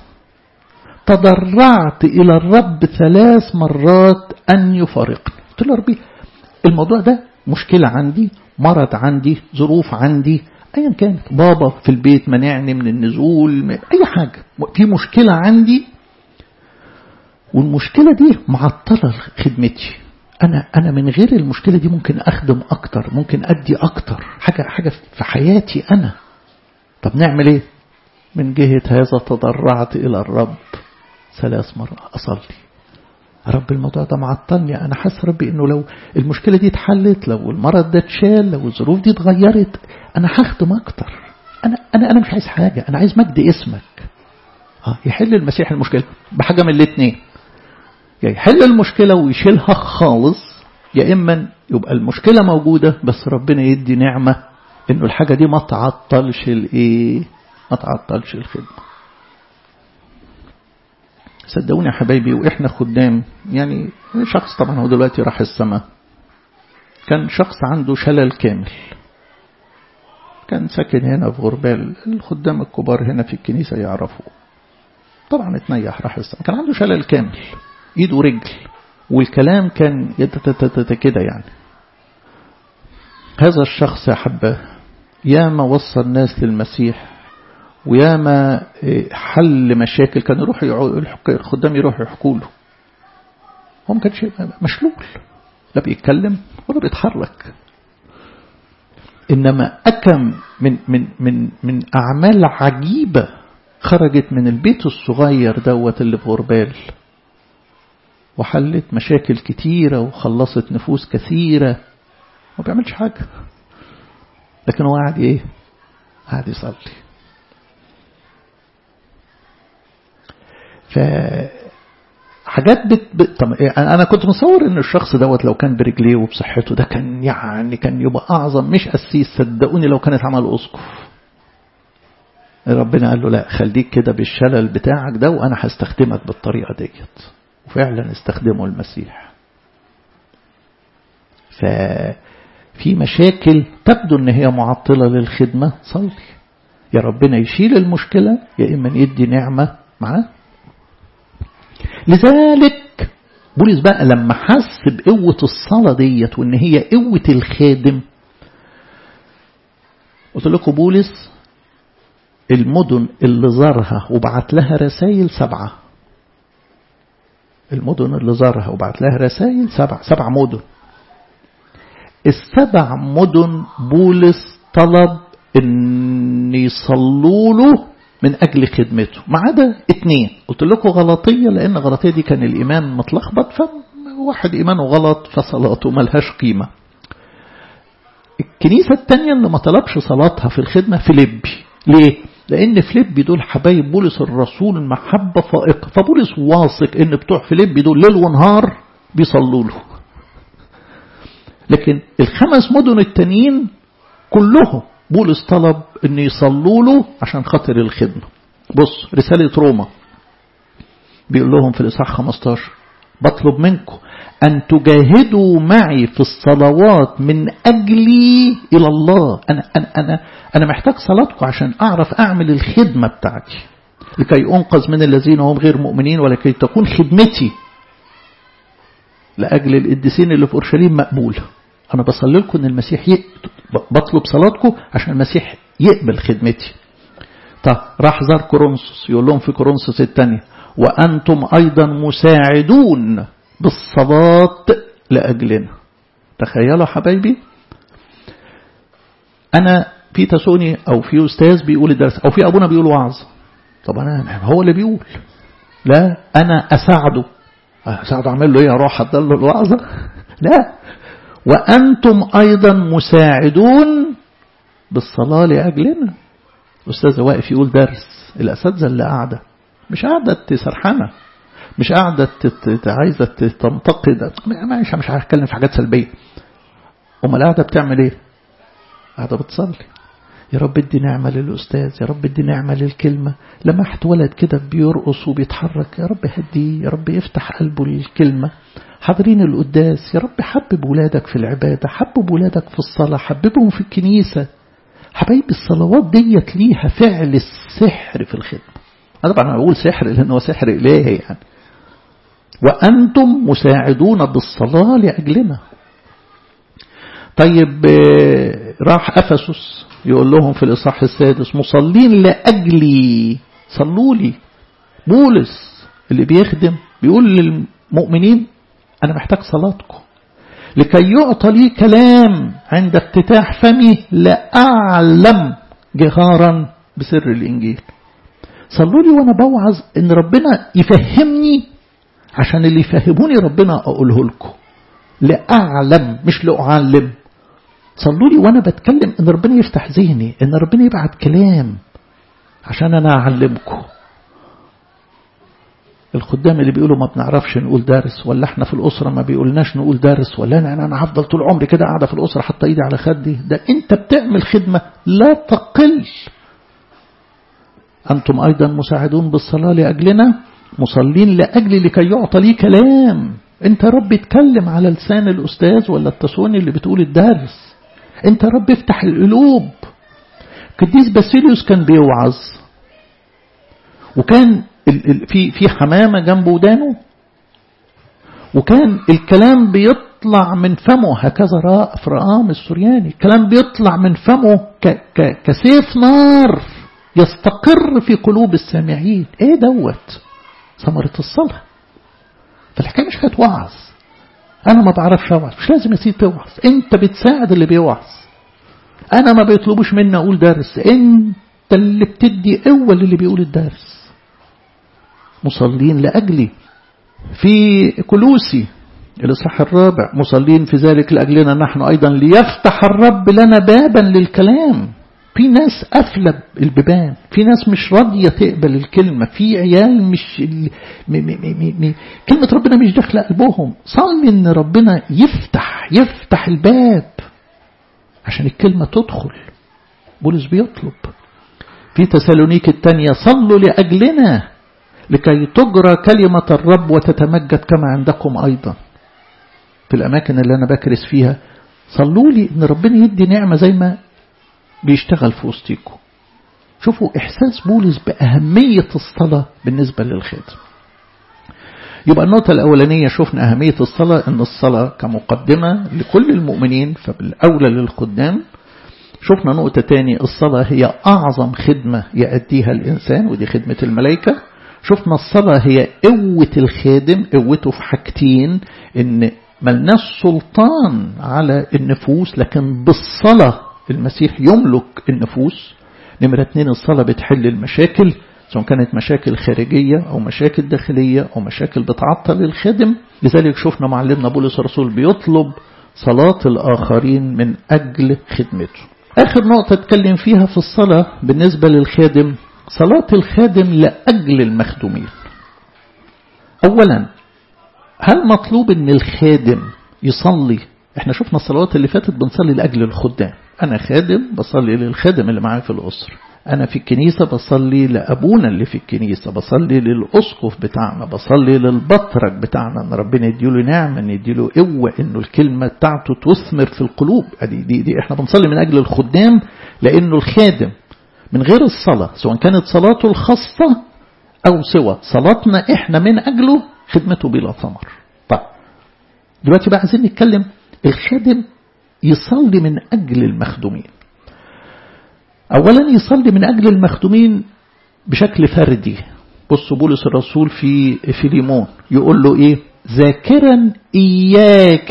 تضرعت إلى الرب ثلاث مرات أن يفارقني قلت له ربي الموضوع ده مشكلة عندي مرض عندي ظروف عندي أيا كانت بابا في البيت منعني من النزول أي حاجة في مشكلة عندي والمشكلة دي معطلة خدمتي أنا أنا من غير المشكلة دي ممكن أخدم أكتر ممكن أدي أكتر حاجة حاجة في حياتي أنا طب نعمل إيه؟ من جهة هذا تضرعت إلى الرب ثلاث مرات أصلي رب الموضوع ده معطلني أنا حاسس ربي إنه لو المشكلة دي اتحلت لو المرض ده اتشال لو الظروف دي اتغيرت أنا هخدم أكتر أنا أنا أنا مش عايز حاجة أنا عايز مجد اسمك اه يحل المسيح المشكلة بحاجة من الاثنين يا يحل المشكلة ويشيلها خالص يا إما يبقى المشكلة موجودة بس ربنا يدي نعمة إنه الحاجة دي ما تعطلش الإيه ما تعطلش الخدمة صدقوني يا حبايبي وإحنا خدام يعني شخص طبعا هو دلوقتي راح السماء كان شخص عنده شلل كامل كان ساكن هنا في غربال الخدام الكبار هنا في الكنيسة يعرفوه طبعا اتنيح راح السماء كان عنده شلل كامل ايد ورجل والكلام كان كده يعني هذا الشخص يا حبة ياما وصى الناس للمسيح وياما حل مشاكل كان يروح الخدام يروح يحكوا له هو ما كانش مشلول لا بيتكلم ولا بيتحرك إنما أكم من من من من أعمال عجيبة خرجت من البيت الصغير دوت اللي في غربال وحلت مشاكل كتيرة وخلصت نفوس كثيرة ما بيعملش حاجة لكن هو قاعد ايه قاعد يصلي حاجات بت... بت... طب انا كنت مصور ان الشخص دوت لو كان برجليه وبصحته ده كان يعني كان يبقى اعظم مش قسيس صدقوني لو كانت عمل اسقف ربنا قال له لا خليك كده بالشلل بتاعك ده وانا هستخدمك بالطريقه ديت وفعلا استخدمه المسيح ففي مشاكل تبدو ان هي معطله للخدمه صلي يا ربنا يشيل المشكله يا اما يدي نعمه معاه لذلك بولس بقى لما حس بقوة الصلاة ديت وإن هي قوة الخادم قلت لكم بولس المدن اللي زارها وبعت لها رسائل سبعة المدن اللي زارها وبعت لها رسائل سبعة سبع مدن السبع مدن بولس طلب ان يصلوا له من أجل خدمته ما عدا اتنين قلت لكم غلطية لأن غلطية دي كان الإيمان متلخبط فواحد إيمانه غلط فصلاته ملهاش قيمة الكنيسة التانية اللي ما طلبش صلاتها في الخدمة فيليبي ليه؟ لأن فيليبي دول حبايب بولس الرسول محبة فائقة فبولس واثق إن بتوع فيليبي دول ليل ونهار بيصلوا له لكن الخمس مدن التانيين كلهم بولس طلب ان يصلوا له عشان خاطر الخدمة بص رسالة روما بيقول لهم في الإصحاح 15 بطلب منكم أن تجاهدوا معي في الصلوات من أجلي إلى الله أنا, أنا, أنا, أنا محتاج صلاتكم عشان أعرف أعمل الخدمة بتاعتي لكي أنقذ من الذين هم غير مؤمنين ولكي تكون خدمتي لأجل القديسين اللي في أورشليم مقبولة أنا بصلي لكم إن المسيح ي... بطلب صلاتكم عشان المسيح يقبل خدمتي طب راح زار كورنثوس يقول لهم في كورنثوس الثانية وأنتم أيضا مساعدون بالصلاة لأجلنا تخيلوا حبايبي أنا في تسوني أو في أستاذ بيقول الدرس أو في أبونا بيقول وعظ طب أنا هو اللي بيقول لا أنا أساعده أساعده أعمل له إيه أروح أدله الوعظة لا وأنتم أيضا مساعدون بالصلاة لأجلنا الأستاذ واقف يقول درس الأساتذة اللي قاعدة مش قاعدة تسرحنة مش قاعدة عايزة تنتقد مش مش هتكلم في حاجات سلبية أمال قاعدة بتعمل إيه؟ قاعدة بتصلي يا رب ادي نعمة للأستاذ يا رب ادي نعمة للكلمة لمحت ولد كده بيرقص وبيتحرك يا رب هديه يا رب يفتح قلبه للكلمة حاضرين القداس يا رب حبب ولادك في العبادة حبب ولادك في الصلاة حببهم في الكنيسة حبايب الصلوات ديت ليها فعل السحر في الخدمة أنا طبعا أنا بقول سحر لأنه سحر إلهي يعني وأنتم مساعدون بالصلاة لأجلنا طيب راح أفسس يقول لهم في الإصحاح السادس مصلين لأجلي صلوا لي بولس اللي بيخدم بيقول للمؤمنين أنا محتاج صلاتكم لكي يعطى لي كلام عند افتتاح فمي لأعلم جهارا بسر الإنجيل صلوا لي وأنا بوعظ إن ربنا يفهمني عشان اللي يفهموني ربنا أقوله لكم لأعلم مش لأعلم صلوا لي وأنا بتكلم إن ربنا يفتح ذهني إن ربنا يبعت كلام عشان أنا أعلمكم الخدام اللي بيقولوا ما بنعرفش نقول درس ولا احنا في الأسرة ما بيقولناش نقول درس ولا أنا أنا هفضل طول عمري كده قاعدة في الأسرة حتى إيدي على خدي ده أنت بتعمل خدمة لا تقل أنتم أيضا مساعدون بالصلاة لأجلنا مصلين لأجلي لكي يعطى لي كلام أنت رب اتكلم على لسان الأستاذ ولا التسوني اللي بتقول الدرس أنت رب افتح القلوب قديس باسيليوس كان بيوعظ وكان في في حمامة جنب ودانه وكان الكلام بيطلع من فمه هكذا راى فرقام السورياني الكلام بيطلع من فمه ك ك كسيف نار يستقر في قلوب السامعين ايه دوت ثمرة الصلاة فالحكاية مش هتوعظ انا ما بعرفش اوعظ مش لازم يا سيدي توعظ انت بتساعد اللي بيوعظ انا ما بيطلبوش مني اقول درس انت اللي بتدي قوة للي بيقول الدرس مصلين لأجلي في كلوسي الإصحاح الرابع مصلين في ذلك لأجلنا نحن أيضا ليفتح الرب لنا بابا للكلام في ناس قافلة البيبان في ناس مش راضية تقبل الكلمة في عيال مش م م م م كلمة ربنا مش داخلة قلبهم صلي ان ربنا يفتح يفتح الباب عشان الكلمة تدخل بولس بيطلب في تسالونيك الثانية صلوا لأجلنا لكي تجرى كلمة الرب وتتمجد كما عندكم أيضا في الأماكن اللي أنا بكرس فيها صلوا لي إن ربنا يدي نعمة زي ما بيشتغل في وسطيكم شوفوا إحساس بولس بأهمية الصلاة بالنسبة للخادم يبقى النقطة الأولانية شفنا أهمية الصلاة أن الصلاة كمقدمة لكل المؤمنين فبالأولى للخدام شفنا نقطة تاني الصلاة هي أعظم خدمة يأديها الإنسان ودي خدمة الملائكة شفنا الصلاة هي قوة الخادم قوته في حاجتين إن ملناش سلطان على النفوس لكن بالصلاة المسيح يملك النفوس نمرة اتنين الصلاة بتحل المشاكل سواء كانت مشاكل خارجية أو مشاكل داخلية أو مشاكل بتعطل الخادم لذلك شفنا معلمنا بولس الرسول بيطلب صلاة الآخرين من أجل خدمته آخر نقطة اتكلم فيها في الصلاة بالنسبة للخادم صلاة الخادم لأجل المخدومين أولا هل مطلوب أن الخادم يصلي احنا شفنا الصلوات اللي فاتت بنصلي لأجل الخدام أنا خادم بصلي للخادم اللي معايا في الأسرة أنا في الكنيسة بصلي لأبونا اللي في الكنيسة بصلي للأسقف بتاعنا بصلي للبطرك بتاعنا أن ربنا يديله نعمة أن يديله قوة أنه الكلمة بتاعته تثمر في القلوب دي, دي, دي احنا بنصلي من أجل الخدام لأنه الخادم من غير الصلاة سواء كانت صلاته الخاصة أو سوى صلاتنا احنا من أجله خدمته بلا ثمر طيب دلوقتي بقى عايزين نتكلم الخادم يصلي من أجل المخدومين أولا يصلي من أجل المخدومين بشكل فردي بص بولس الرسول في فيليمون يقول له إيه ذاكرا إياك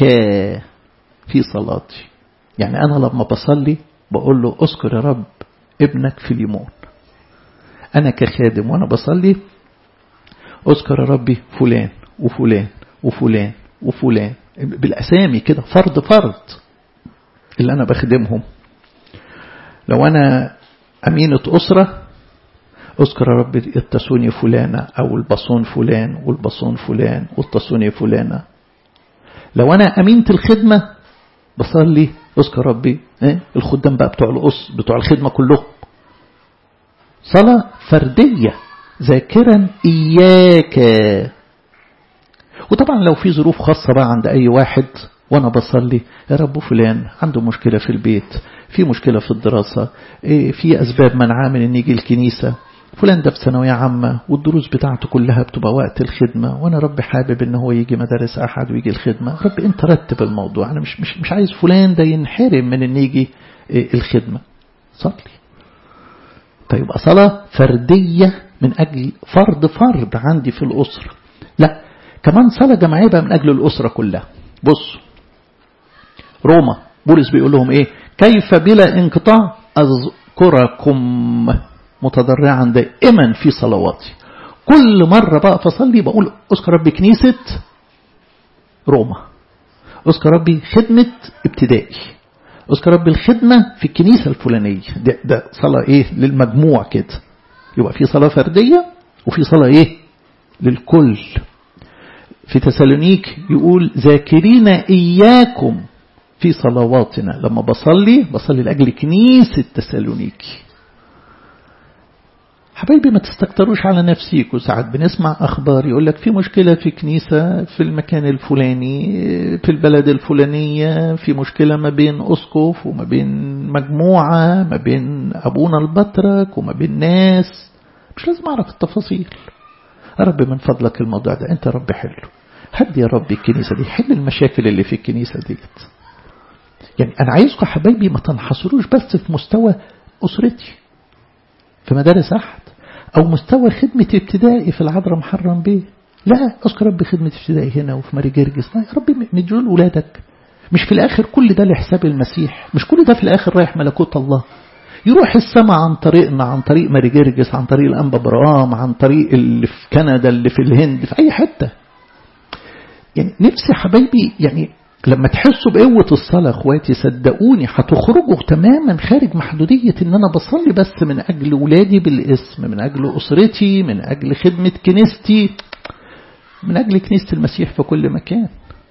في صلاتي يعني أنا لما بصلي بقول له أذكر يا رب ابنك فيليمون أنا كخادم وأنا بصلي أذكر يا ربي فلان وفلان وفلان وفلان بالأسامي كده فرد فرد اللي أنا بخدمهم لو أنا أمينة أسرة أذكر يا رب التسوني فلانة أو البصون فلان والبصون فلان والتصوني فلانة لو أنا أمينة الخدمة بصلي أذكر ربي إيه؟ الخدام بقى بتوع الأس بتوع الخدمة كلهم صلاة فردية ذاكرا إياك وطبعا لو في ظروف خاصة بقى عند أي واحد وأنا بصلي يا رب فلان عنده مشكلة في البيت في مشكلة في الدراسة في أسباب منعاه من أن يجي الكنيسة فلان ده في ثانوية عامة والدروس بتاعته كلها بتبقى وقت الخدمة وأنا رب حابب أن هو يجي مدارس أحد ويجي الخدمة رب أنت رتب الموضوع أنا مش, مش, مش عايز فلان ده ينحرم من أن يجي الخدمة صلي طيب صلاة فردية من أجل فرد فرد عندي في الأسرة لا كمان صلاة جماعية بقى من أجل الأسرة كلها بص روما بولس بيقول لهم إيه كيف بلا انقطاع أذكركم متضرعا دائما في صلواتي كل مرة بقى فصلي بقول أذكر ربي كنيسة روما أذكر ربي خدمة ابتدائي أذكر ربي الخدمة في الكنيسة الفلانية ده, ده صلاة إيه للمجموع كده يبقى في صلاة فردية وفي صلاة إيه للكل في تسالونيك يقول ذاكرين إياكم في صلواتنا لما بصلي بصلي لأجل كنيسة تسالونيكي حبايبي ما تستكتروش على نفسيكم ساعات بنسمع أخبار يقول لك في مشكلة في كنيسة في المكان الفلاني في البلد الفلانية في مشكلة ما بين أسقف وما بين مجموعة ما بين أبونا البطرك وما بين ناس مش لازم أعرف التفاصيل يا رب من فضلك الموضوع ده أنت رب حله هد يا رب الكنيسة دي حل المشاكل اللي في الكنيسة ديت يعني أنا عايزكم حبايبي ما تنحصروش بس في مستوى أسرتي في مدارس أحد أو مستوى خدمة ابتدائي في العذراء محرم بيه لا أذكر ربي خدمة ابتدائي هنا وفي ماري جرجس لا يا ربي مديول ولادك مش في الآخر كل ده لحساب المسيح مش كل ده في الآخر رايح ملكوت الله يروح السماء عن طريقنا عن طريق ماري جرجس عن طريق الأنبا برام عن طريق اللي في كندا اللي في الهند في أي حتة يعني نفسي حبايبي يعني لما تحسوا بقوة الصلاة اخواتي صدقوني هتخرجوا تماما خارج محدودية ان انا بصلي بس من اجل ولادي بالاسم من اجل اسرتي من اجل خدمة كنيستي من اجل كنيسة المسيح في كل مكان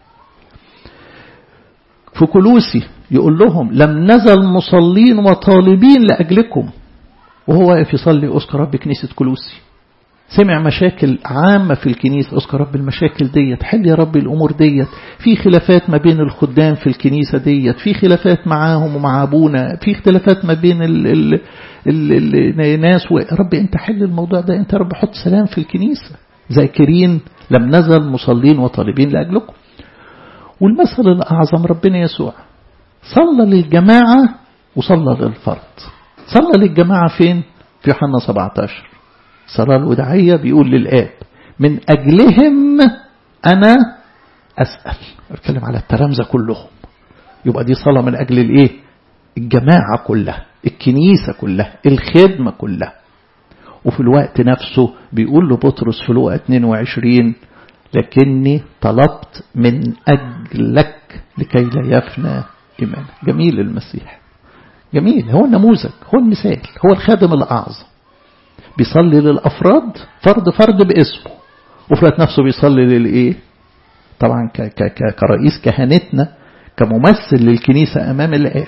في كلوسي يقول لهم لم نزل مصلين وطالبين لأجلكم وهو واقف يصلي أذكر رب كنيسة كلوسي سمع مشاكل عامة في الكنيسة أذكر رب المشاكل ديت حل يا رب الأمور ديت في خلافات ما بين الخدام في الكنيسة ديت في خلافات معاهم ومع أبونا في اختلافات ما بين ال ال ال الناس رب أنت حل الموضوع ده أنت رب حط سلام في الكنيسة ذاكرين لم نزل مصلين وطالبين لأجلكم والمثل الأعظم ربنا يسوع صلى للجماعة وصلى للفرد صلى للجماعة فين في يوحنا 17 صلاة الوداعية بيقول للآب من أجلهم أنا أسأل أتكلم على التلامذة كلهم يبقى دي صلاة من أجل الإيه الجماعة كلها الكنيسة كلها الخدمة كلها وفي الوقت نفسه بيقول له بطرس في لقا 22 لكني طلبت من أجلك لكي لا يفنى إيمانك جميل المسيح جميل هو النموذج هو المثال هو الخادم الأعظم بيصلي للأفراد فرد فرد باسمه وفي نفسه بيصلي للإيه طبعا ك ك ك كرئيس كهنتنا كممثل للكنيسة أمام الآب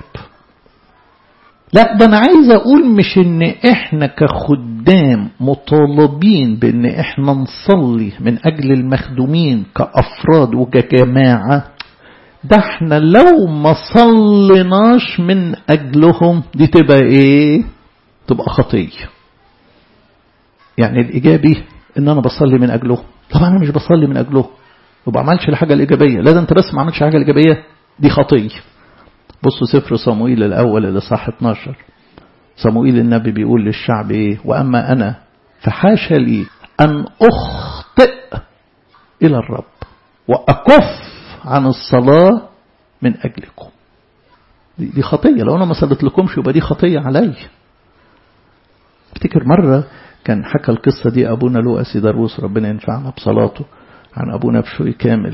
لا ده أنا عايز أقول مش إن إحنا كخدام مطالبين بإن إحنا نصلي من أجل المخدومين كأفراد وكجماعة ده إحنا لو ما صليناش من أجلهم دي تبقى إيه؟ تبقى خطية. يعني الإيجابي إن أنا بصلي من أجلهم. طبعا أنا مش بصلي من أجلهم. وما عملش الحاجة الإيجابية، لا ده أنت بس ما عملتش الحاجة الإيجابية دي خطية. بصوا سفر صموئيل الأول اللي صح 12 صموئيل النبي بيقول للشعب إيه وأما أنا فحاشا لي أن أخطئ إلى الرب وأكف عن الصلاة من أجلكم دي خطية لو أنا ما صليت لكمش يبقى دي خطية علي افتكر مرة كان حكى القصة دي أبونا لوقا سيداروس ربنا ينفعنا بصلاته عن أبونا بشوي كامل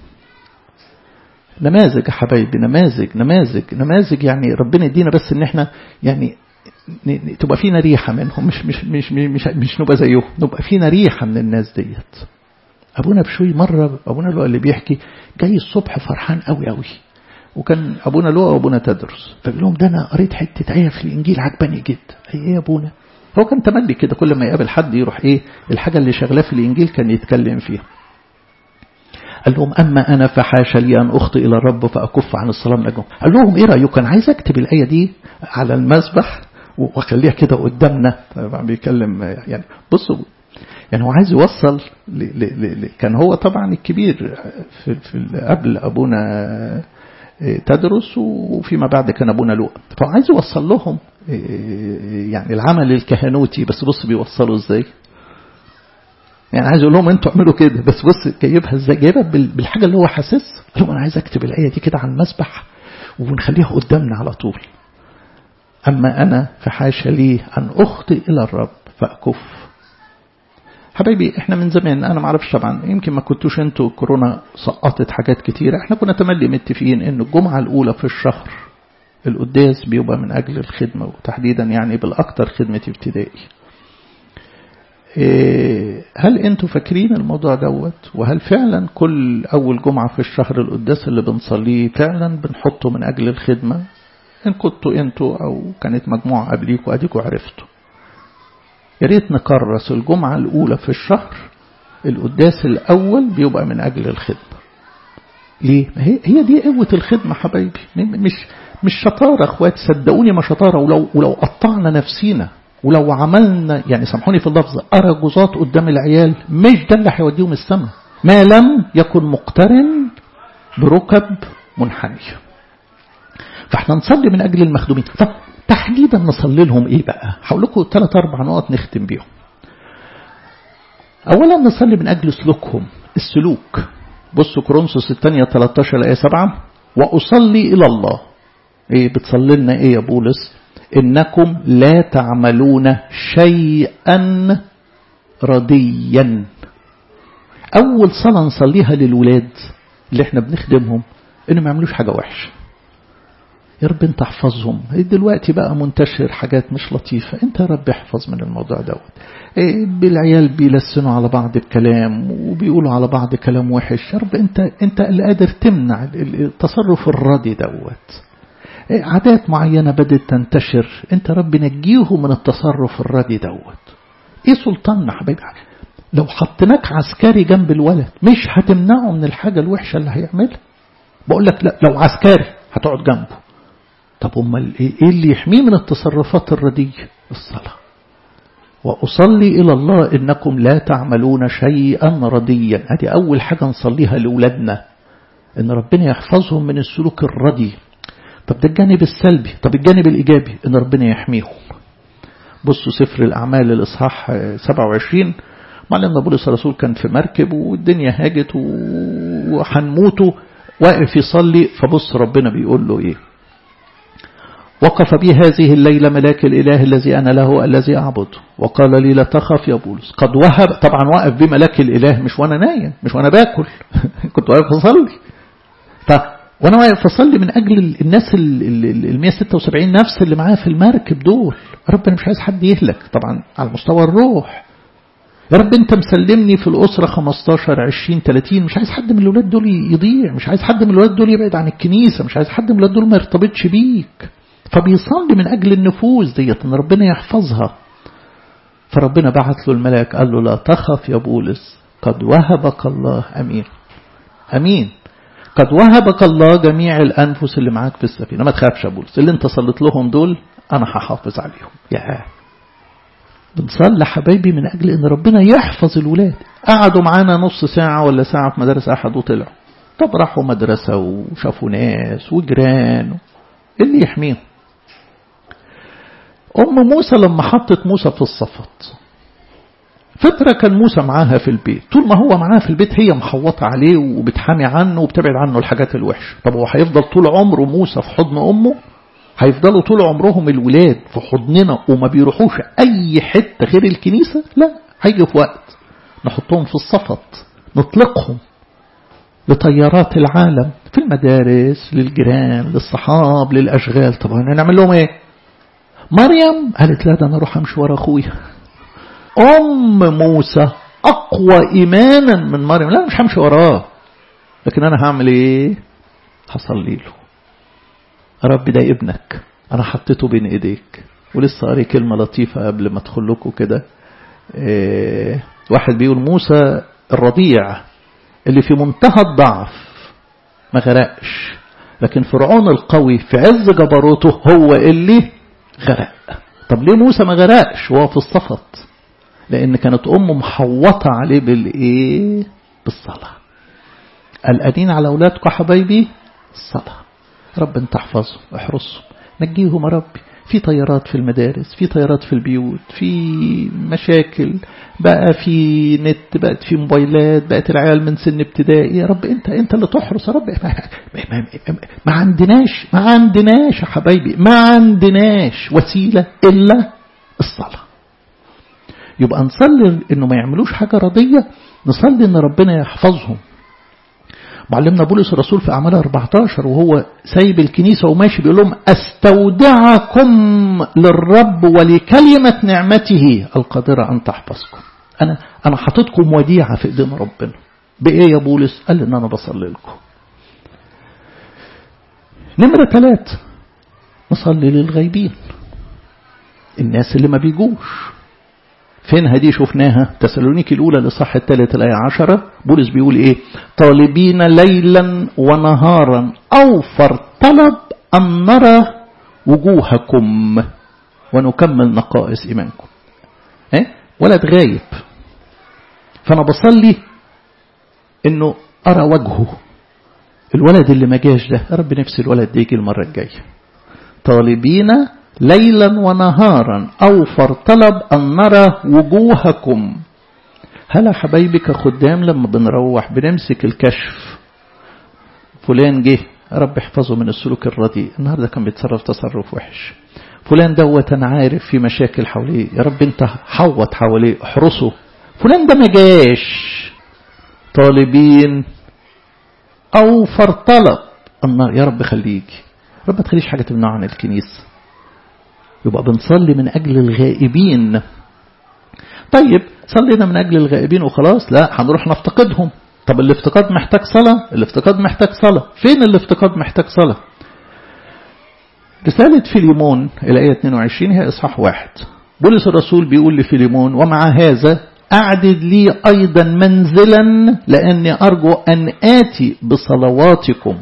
نماذج يا حبايبي نماذج نماذج نماذج يعني ربنا يدينا بس ان احنا يعني تبقى فينا ريحة منهم مش مش مش مش, مش نبقى زيهم نبقى فينا ريحة من الناس ديت أبونا بشوي مرة أبونا لو اللي بيحكي جاي الصبح فرحان قوي قوي وكان أبونا لو وأبونا تدرس فبيقول لهم ده أنا قريت حتة آية في الإنجيل عجباني جدا هي إيه يا أبونا هو كان تملي كده كل ما يقابل حد يروح إيه الحاجة اللي شغلاه في الإنجيل كان يتكلم فيها قال لهم أما أنا فحاشا لي أن أخطئ إلى الرب فأكف عن الصلاة من أجلهم قال لهم إيه رأيكم أنا عايز أكتب الآية دي على المسبح وأخليها كده قدامنا طبعا بيتكلم يعني بصوا يعني هو عايز يوصل ل ل ل كان هو طبعا الكبير في, في قبل أبونا تدرس وفيما بعد كان أبونا لوقا فهو عايز يوصل لهم يعني العمل الكهنوتي بس بص بيوصلوا ازاي يعني عايز اقول لهم انتوا اعملوا كده بس بص جايبها ازاي جايبها بالحاجه اللي هو حاسسها قال لهم انا عايز اكتب الايه دي كده على المسبح ونخليها قدامنا على طول اما انا فحاشا لي ان اخطئ الى الرب فاكف حبايبي احنا من زمان انا ما اعرفش طبعا يمكن ما كنتوش انتوا كورونا سقطت حاجات كتيره احنا كنا تملي متفقين ان الجمعه الاولى في الشهر القداس بيبقى من اجل الخدمه وتحديدا يعني بالاكثر خدمه ابتدائي هل انتوا فاكرين الموضوع دوت وهل فعلا كل اول جمعة في الشهر القداس اللي بنصليه فعلا بنحطه من اجل الخدمة ان كنتوا انتوا او كانت مجموعة قبليكوا اديكوا عرفتوا يا ريت نكرس الجمعة الاولى في الشهر القداس الاول بيبقى من اجل الخدمة ليه هي, هي دي قوة الخدمة حبايبي مش مش شطارة اخوات صدقوني ما شطارة ولو ولو قطعنا نفسينا ولو عملنا يعني سامحوني في اللفظ أرجوزات قدام العيال مش ده اللي هيوديهم السماء ما لم يكن مقترن بركب منحنية فاحنا نصلي من أجل المخدومين فتحديدا نصلي لهم إيه بقى هقول لكم ثلاث أربع نقط نختم بيهم أولا نصلي من أجل سلوكهم السلوك بصوا كورنثوس الثانية 13 آية 7 وأصلي إلى الله إيه بتصلي لنا إيه يا بولس إنكم لا تعملون شيئا رديا أول صلاة نصليها للولاد اللي احنا بنخدمهم إنه ما يعملوش حاجة وحشة يا رب انت احفظهم دلوقتي بقى منتشر حاجات مش لطيفة انت يا رب احفظ من الموضوع دوت بالعيال بيلسنوا على بعض الكلام وبيقولوا على بعض كلام وحش يا رب انت انت اللي قادر تمنع التصرف الردي دوت عادات معينة بدأت تنتشر انت رب نجيهم من التصرف الردي دوت ايه سلطاننا حبيبي لو حطيناك عسكري جنب الولد مش هتمنعه من الحاجة الوحشة اللي هيعملها بقول لك لا لو عسكري هتقعد جنبه طب امال ايه اللي يحميه من التصرفات الردية الصلاة وأصلي إلى الله إنكم لا تعملون شيئا رديا هذه أول حاجة نصليها لأولادنا إن ربنا يحفظهم من السلوك الردي طب ده الجانب السلبي طب الجانب الإيجابي إن ربنا يحميهم بصوا سفر الأعمال الإصحاح 27 معلمنا بولس الرسول كان في مركب والدنيا هاجت وحنموته واقف يصلي فبص ربنا بيقول له إيه وقف بي هذه الليلة ملاك الإله الذي أنا له الذي أعبده وقال لي لا تخف يا بولس قد وهب طبعا وقف بي ملاك الإله مش وأنا نايم مش وأنا باكل كنت واقف أصلي طب وأنا واقف أصلي من أجل الناس ال 176 نفس اللي معايا في المركب دول ربنا مش عايز حد يهلك طبعا على مستوى الروح يا رب انت مسلمني في الأسرة 15 20 30 مش عايز حد من الولاد دول يضيع مش عايز حد من الولاد دول يبعد عن الكنيسة مش عايز حد من الولاد دول ما يرتبطش بيك فبيصلي من أجل النفوس ديت إن ربنا يحفظها فربنا بعت له الملاك قال له لا تخف يا بولس قد وهبك الله أمين أمين قد وهبك الله جميع الأنفس اللي معاك في السفينة ما تخافش يا بولس اللي انت صليت لهم دول أنا هحافظ عليهم يا بنصلي حبايبي من أجل إن ربنا يحفظ الولاد قعدوا معانا نص ساعة ولا ساعة في مدارس أحد وطلعوا طب راحوا مدرسة وشافوا ناس وجيران اللي يحميهم أم موسى لما حطت موسى في الصفت فترة كان موسى معاها في البيت طول ما هو معاها في البيت هي محوطة عليه وبتحامي عنه وبتبعد عنه الحاجات الوحشة طب هو هيفضل طول عمره موسى في حضن أمه هيفضلوا طول عمرهم الولاد في حضننا وما بيروحوش أي حتة غير الكنيسة لا هيجي في وقت نحطهم في الصفت نطلقهم لطيارات العالم في المدارس للجيران للصحاب للأشغال طبعا نعمل لهم ايه مريم قالت لا ده انا اروح امشي ورا اخويا ام موسى اقوى ايمانا من مريم لا مش همشي وراه لكن انا هعمل ايه هصلي له رب ده ابنك انا حطيته بين ايديك ولسه قاري كلمه لطيفه قبل ما ادخل لكم كده إيه واحد بيقول موسى الرضيع اللي في منتهى الضعف ما غرقش لكن فرعون القوي في عز جبروته هو اللي غرق طب ليه موسى ما غرقش وهو في الصفت لان كانت امه محوطه عليه بالايه بالصلاه قلقانين على اولادكم حبايبي الصلاه رب انت احفظهم احرسهم نجيهم يا ربي في طيارات في المدارس في طيارات في البيوت في مشاكل بقى في نت بقت في موبايلات بقت العيال من سن ابتدائي يا رب انت انت اللي تحرس يا رب ما, ما, ما, ما عندناش ما عندناش يا حبايبي ما عندناش وسيلة إلا الصلاة يبقى نصلي انه ما يعملوش حاجة رضية نصلي ان ربنا يحفظهم معلمنا بولس الرسول في أعمال 14 وهو سايب الكنيسة وماشي بيقول لهم أستودعكم للرب ولكلمة نعمته القادرة أن تحفظكم أنا أنا حاططكم وديعة في إيدين ربنا بإيه يا بولس؟ قال إن أنا بصلي لكم نمرة ثلاثة نصلي للغيبين الناس اللي ما بيجوش فين هدي شفناها تسالونيكي الأولى لصح الثالث الآية عشرة بولس بيقول إيه طالبين ليلا ونهارا أوفر طلب أن نرى وجوهكم ونكمل نقائص إيمانكم إيه؟ ولد غايب فأنا بصلي إنه أرى وجهه الولد اللي ما جاش ده رب نفسي الولد ده يجي المرة الجاية طالبين ليلا ونهارا أوفر طلب أن نرى وجوهكم هلا حبايبك خدام لما بنروح بنمسك الكشف فلان جه رب احفظه من السلوك الرديء النهارده كان بيتصرف تصرف وحش فلان دوت انا عارف في مشاكل حواليه يا رب انت حوط حواليه احرسه فلان ده ما جاش طالبين اوفر طلب النار يا رب خليك رب ما تخليش حاجة تمنعه عن الكنيسة يبقى بنصلي من أجل الغائبين طيب صلينا من أجل الغائبين وخلاص لا هنروح نفتقدهم طب الافتقاد محتاج صلاة الافتقاد محتاج صلاة فين الافتقاد محتاج صلاة رسالة فيليمون الآية 22 هي إصحاح واحد بولس الرسول بيقول لفيليمون ومع هذا أعدد لي أيضا منزلا لأني أرجو أن آتي بصلواتكم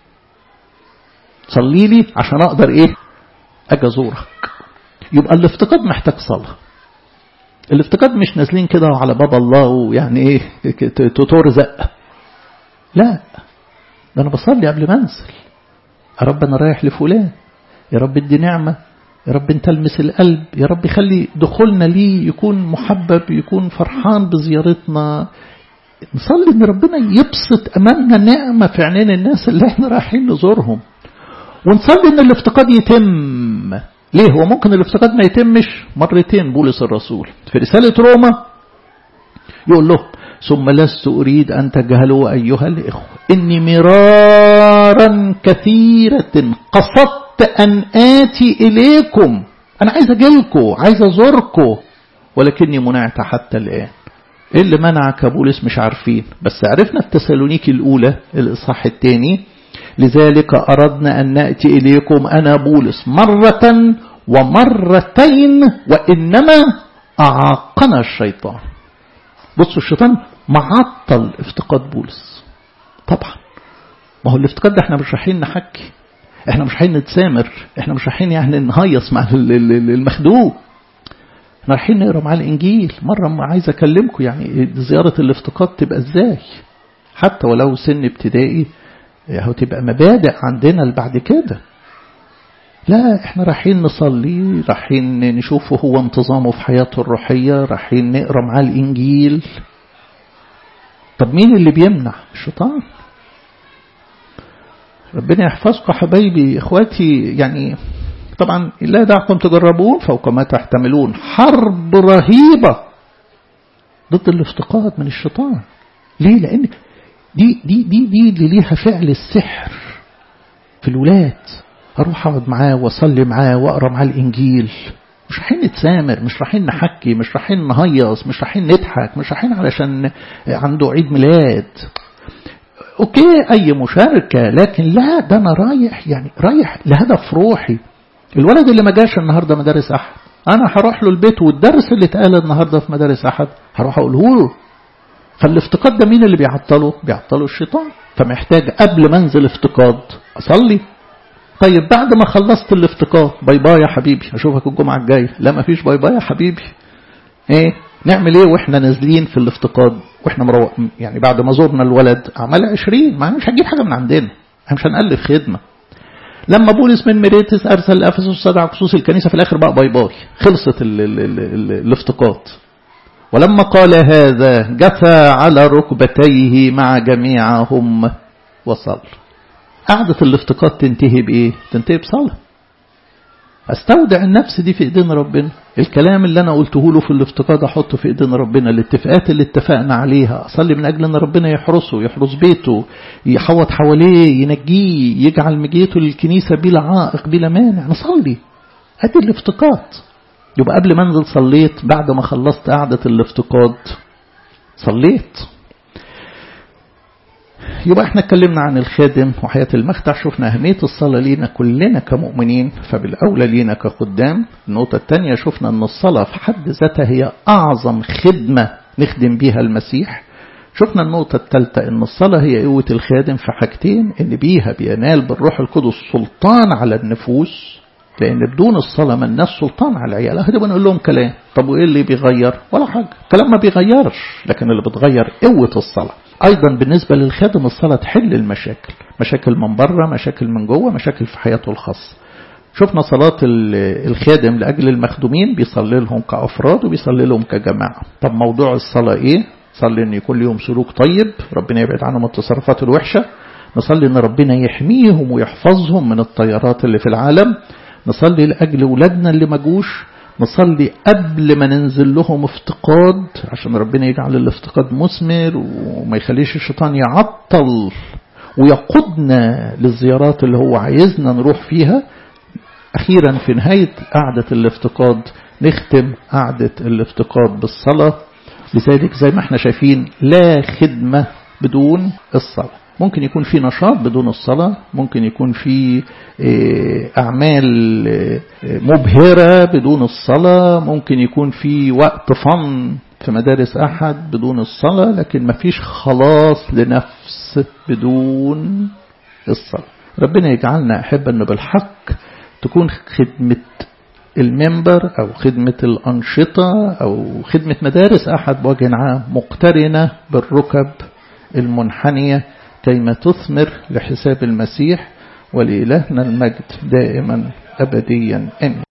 صلي لي عشان أقدر إيه أجي أزورك يبقى الافتقاد محتاج صلاة الافتقاد مش نازلين كده على باب الله ويعني ايه ترزق لا ده انا بصلي قبل ما انزل يا رب انا رايح لفلان يا رب ادي نعمه يا رب انت المس القلب يا رب خلي دخولنا ليه يكون محبب يكون فرحان بزيارتنا نصلي ان ربنا يبسط امامنا نعمه في عينين الناس اللي احنا رايحين نزورهم ونصلي ان الافتقاد يتم ليه هو ممكن الافتقاد ما يتمش مرتين بولس الرسول في رسالة روما يقول له ثم لست أريد أن تجهلوا أيها الإخوة إني مرارا كثيرة قصدت أن آتي إليكم أنا عايز أجيلكم عايز أزوركم ولكني منعت حتى الآن إيه اللي منعك بولس مش عارفين بس عرفنا التسالونيكي الأولى الإصحاح الثاني لذلك أردنا أن نأتي إليكم أنا بولس مرة ومرتين وإنما أعاقنا الشيطان بصوا الشيطان معطل افتقاد بولس طبعا ما هو الافتقاد ده احنا مش رايحين نحكي احنا مش رايحين نتسامر احنا مش رايحين يعني نهيص مع المخدوم احنا رايحين نقرا مع الانجيل مره عايز اكلمكم يعني زياره الافتقاد تبقى ازاي حتى ولو سن ابتدائي هو تبقى مبادئ عندنا اللي بعد كده لا احنا رايحين نصلي رايحين نشوفه هو انتظامه في حياته الروحية رايحين نقرا معاه الإنجيل طب مين اللي بيمنع الشيطان ربنا يحفظكم حبايبي اخواتي يعني طبعا لا دعكم تجربون فوق ما تحتملون حرب رهيبة ضد الافتقاد من الشيطان ليه لأن دي دي دي دي اللي ليها فعل السحر في الولاد اروح اقعد معاه واصلي معاه واقرا معاه الانجيل مش رايحين نتسامر مش رايحين نحكي مش رايحين نهيص مش رايحين نضحك مش رايحين علشان عنده عيد ميلاد اوكي اي مشاركة لكن لا ده انا رايح يعني رايح لهدف روحي الولد اللي ما جاش النهارده مدارس احد انا هروح له البيت والدرس اللي اتقال النهارده في مدارس احد هروح اقوله له فالافتقاد ده مين اللي بيعطله بيعطله الشيطان فمحتاج قبل ما انزل افتقاد اصلي طيب بعد ما خلصت الافتقاد باي باي يا حبيبي اشوفك الجمعه الجايه لا ما فيش باي باي يا حبيبي ايه نعمل ايه واحنا نازلين في الافتقاد واحنا مروق يعني بعد ما زورنا الولد عمل 20 ما مش هنجيب حاجه من عندنا احنا مش هنألف خدمه لما بولس من ميريتس ارسل لافسس صدع خصوص الكنيسه في الاخر بقى باي باي خلصت ال ال ال ال الافتقاد ولما قال هذا جثى على ركبتيه مع جميعهم وصل قعدة الافتقاد تنتهي بإيه؟ تنتهي بصلاة استودع النفس دي في ايدين ربنا الكلام اللي انا قلته له في الافتقاد احطه في ايدين ربنا الاتفاقات اللي اتفقنا عليها اصلي من اجل ان ربنا يحرسه يحرس بيته يحوط حواليه ينجيه يجعل مجيته للكنيسه بلا عائق بلا مانع نصلي ادي الافتقاد يبقى قبل ما انزل صليت بعد ما خلصت قعدة الافتقاد صليت يبقى احنا اتكلمنا عن الخادم وحياة المخدع شفنا أهمية الصلاة لينا كلنا كمؤمنين فبالأولى لينا كخدام النقطة الثانية شفنا أن الصلاة في حد ذاتها هي أعظم خدمة نخدم بيها المسيح شفنا النقطة الثالثة أن الصلاة هي قوة الخادم في حاجتين أن بيها بينال بالروح القدس سلطان على النفوس لأن بدون الصلاة ما الناس سلطان على العيال أهدى بنقول لهم كلام طب وإيه اللي بيغير ولا حاجة كلام ما بيغيرش لكن اللي بتغير قوة الصلاة أيضا بالنسبة للخادم الصلاة تحل المشاكل مشاكل من بره مشاكل من جوه مشاكل في حياته الخاصة شفنا صلاة الخادم لأجل المخدومين بيصلي لهم كأفراد وبيصلي لهم كجماعة طب موضوع الصلاة إيه صلي أن يكون لهم سلوك طيب ربنا يبعد عنهم التصرفات الوحشة نصلي أن ربنا يحميهم ويحفظهم من الطيارات اللي في العالم نصلي لأجل ولادنا اللي ما جوش نصلي قبل ما ننزل لهم افتقاد عشان ربنا يجعل الافتقاد مثمر وما يخليش الشيطان يعطل ويقودنا للزيارات اللي هو عايزنا نروح فيها أخيرا في نهاية قعدة الافتقاد نختم قعدة الافتقاد بالصلاة لذلك زي ما احنا شايفين لا خدمة بدون الصلاة ممكن يكون في نشاط بدون الصلاة ممكن يكون في أعمال مبهرة بدون الصلاة ممكن يكون في وقت فن في مدارس أحد بدون الصلاة لكن ما فيش خلاص لنفس بدون الصلاة ربنا يجعلنا أحب أنه بالحق تكون خدمة المنبر أو خدمة الأنشطة أو خدمة مدارس أحد بوجه عام مقترنة بالركب المنحنية كيما تثمر لحساب المسيح ولإلهنا المجد دائما أبديا آمين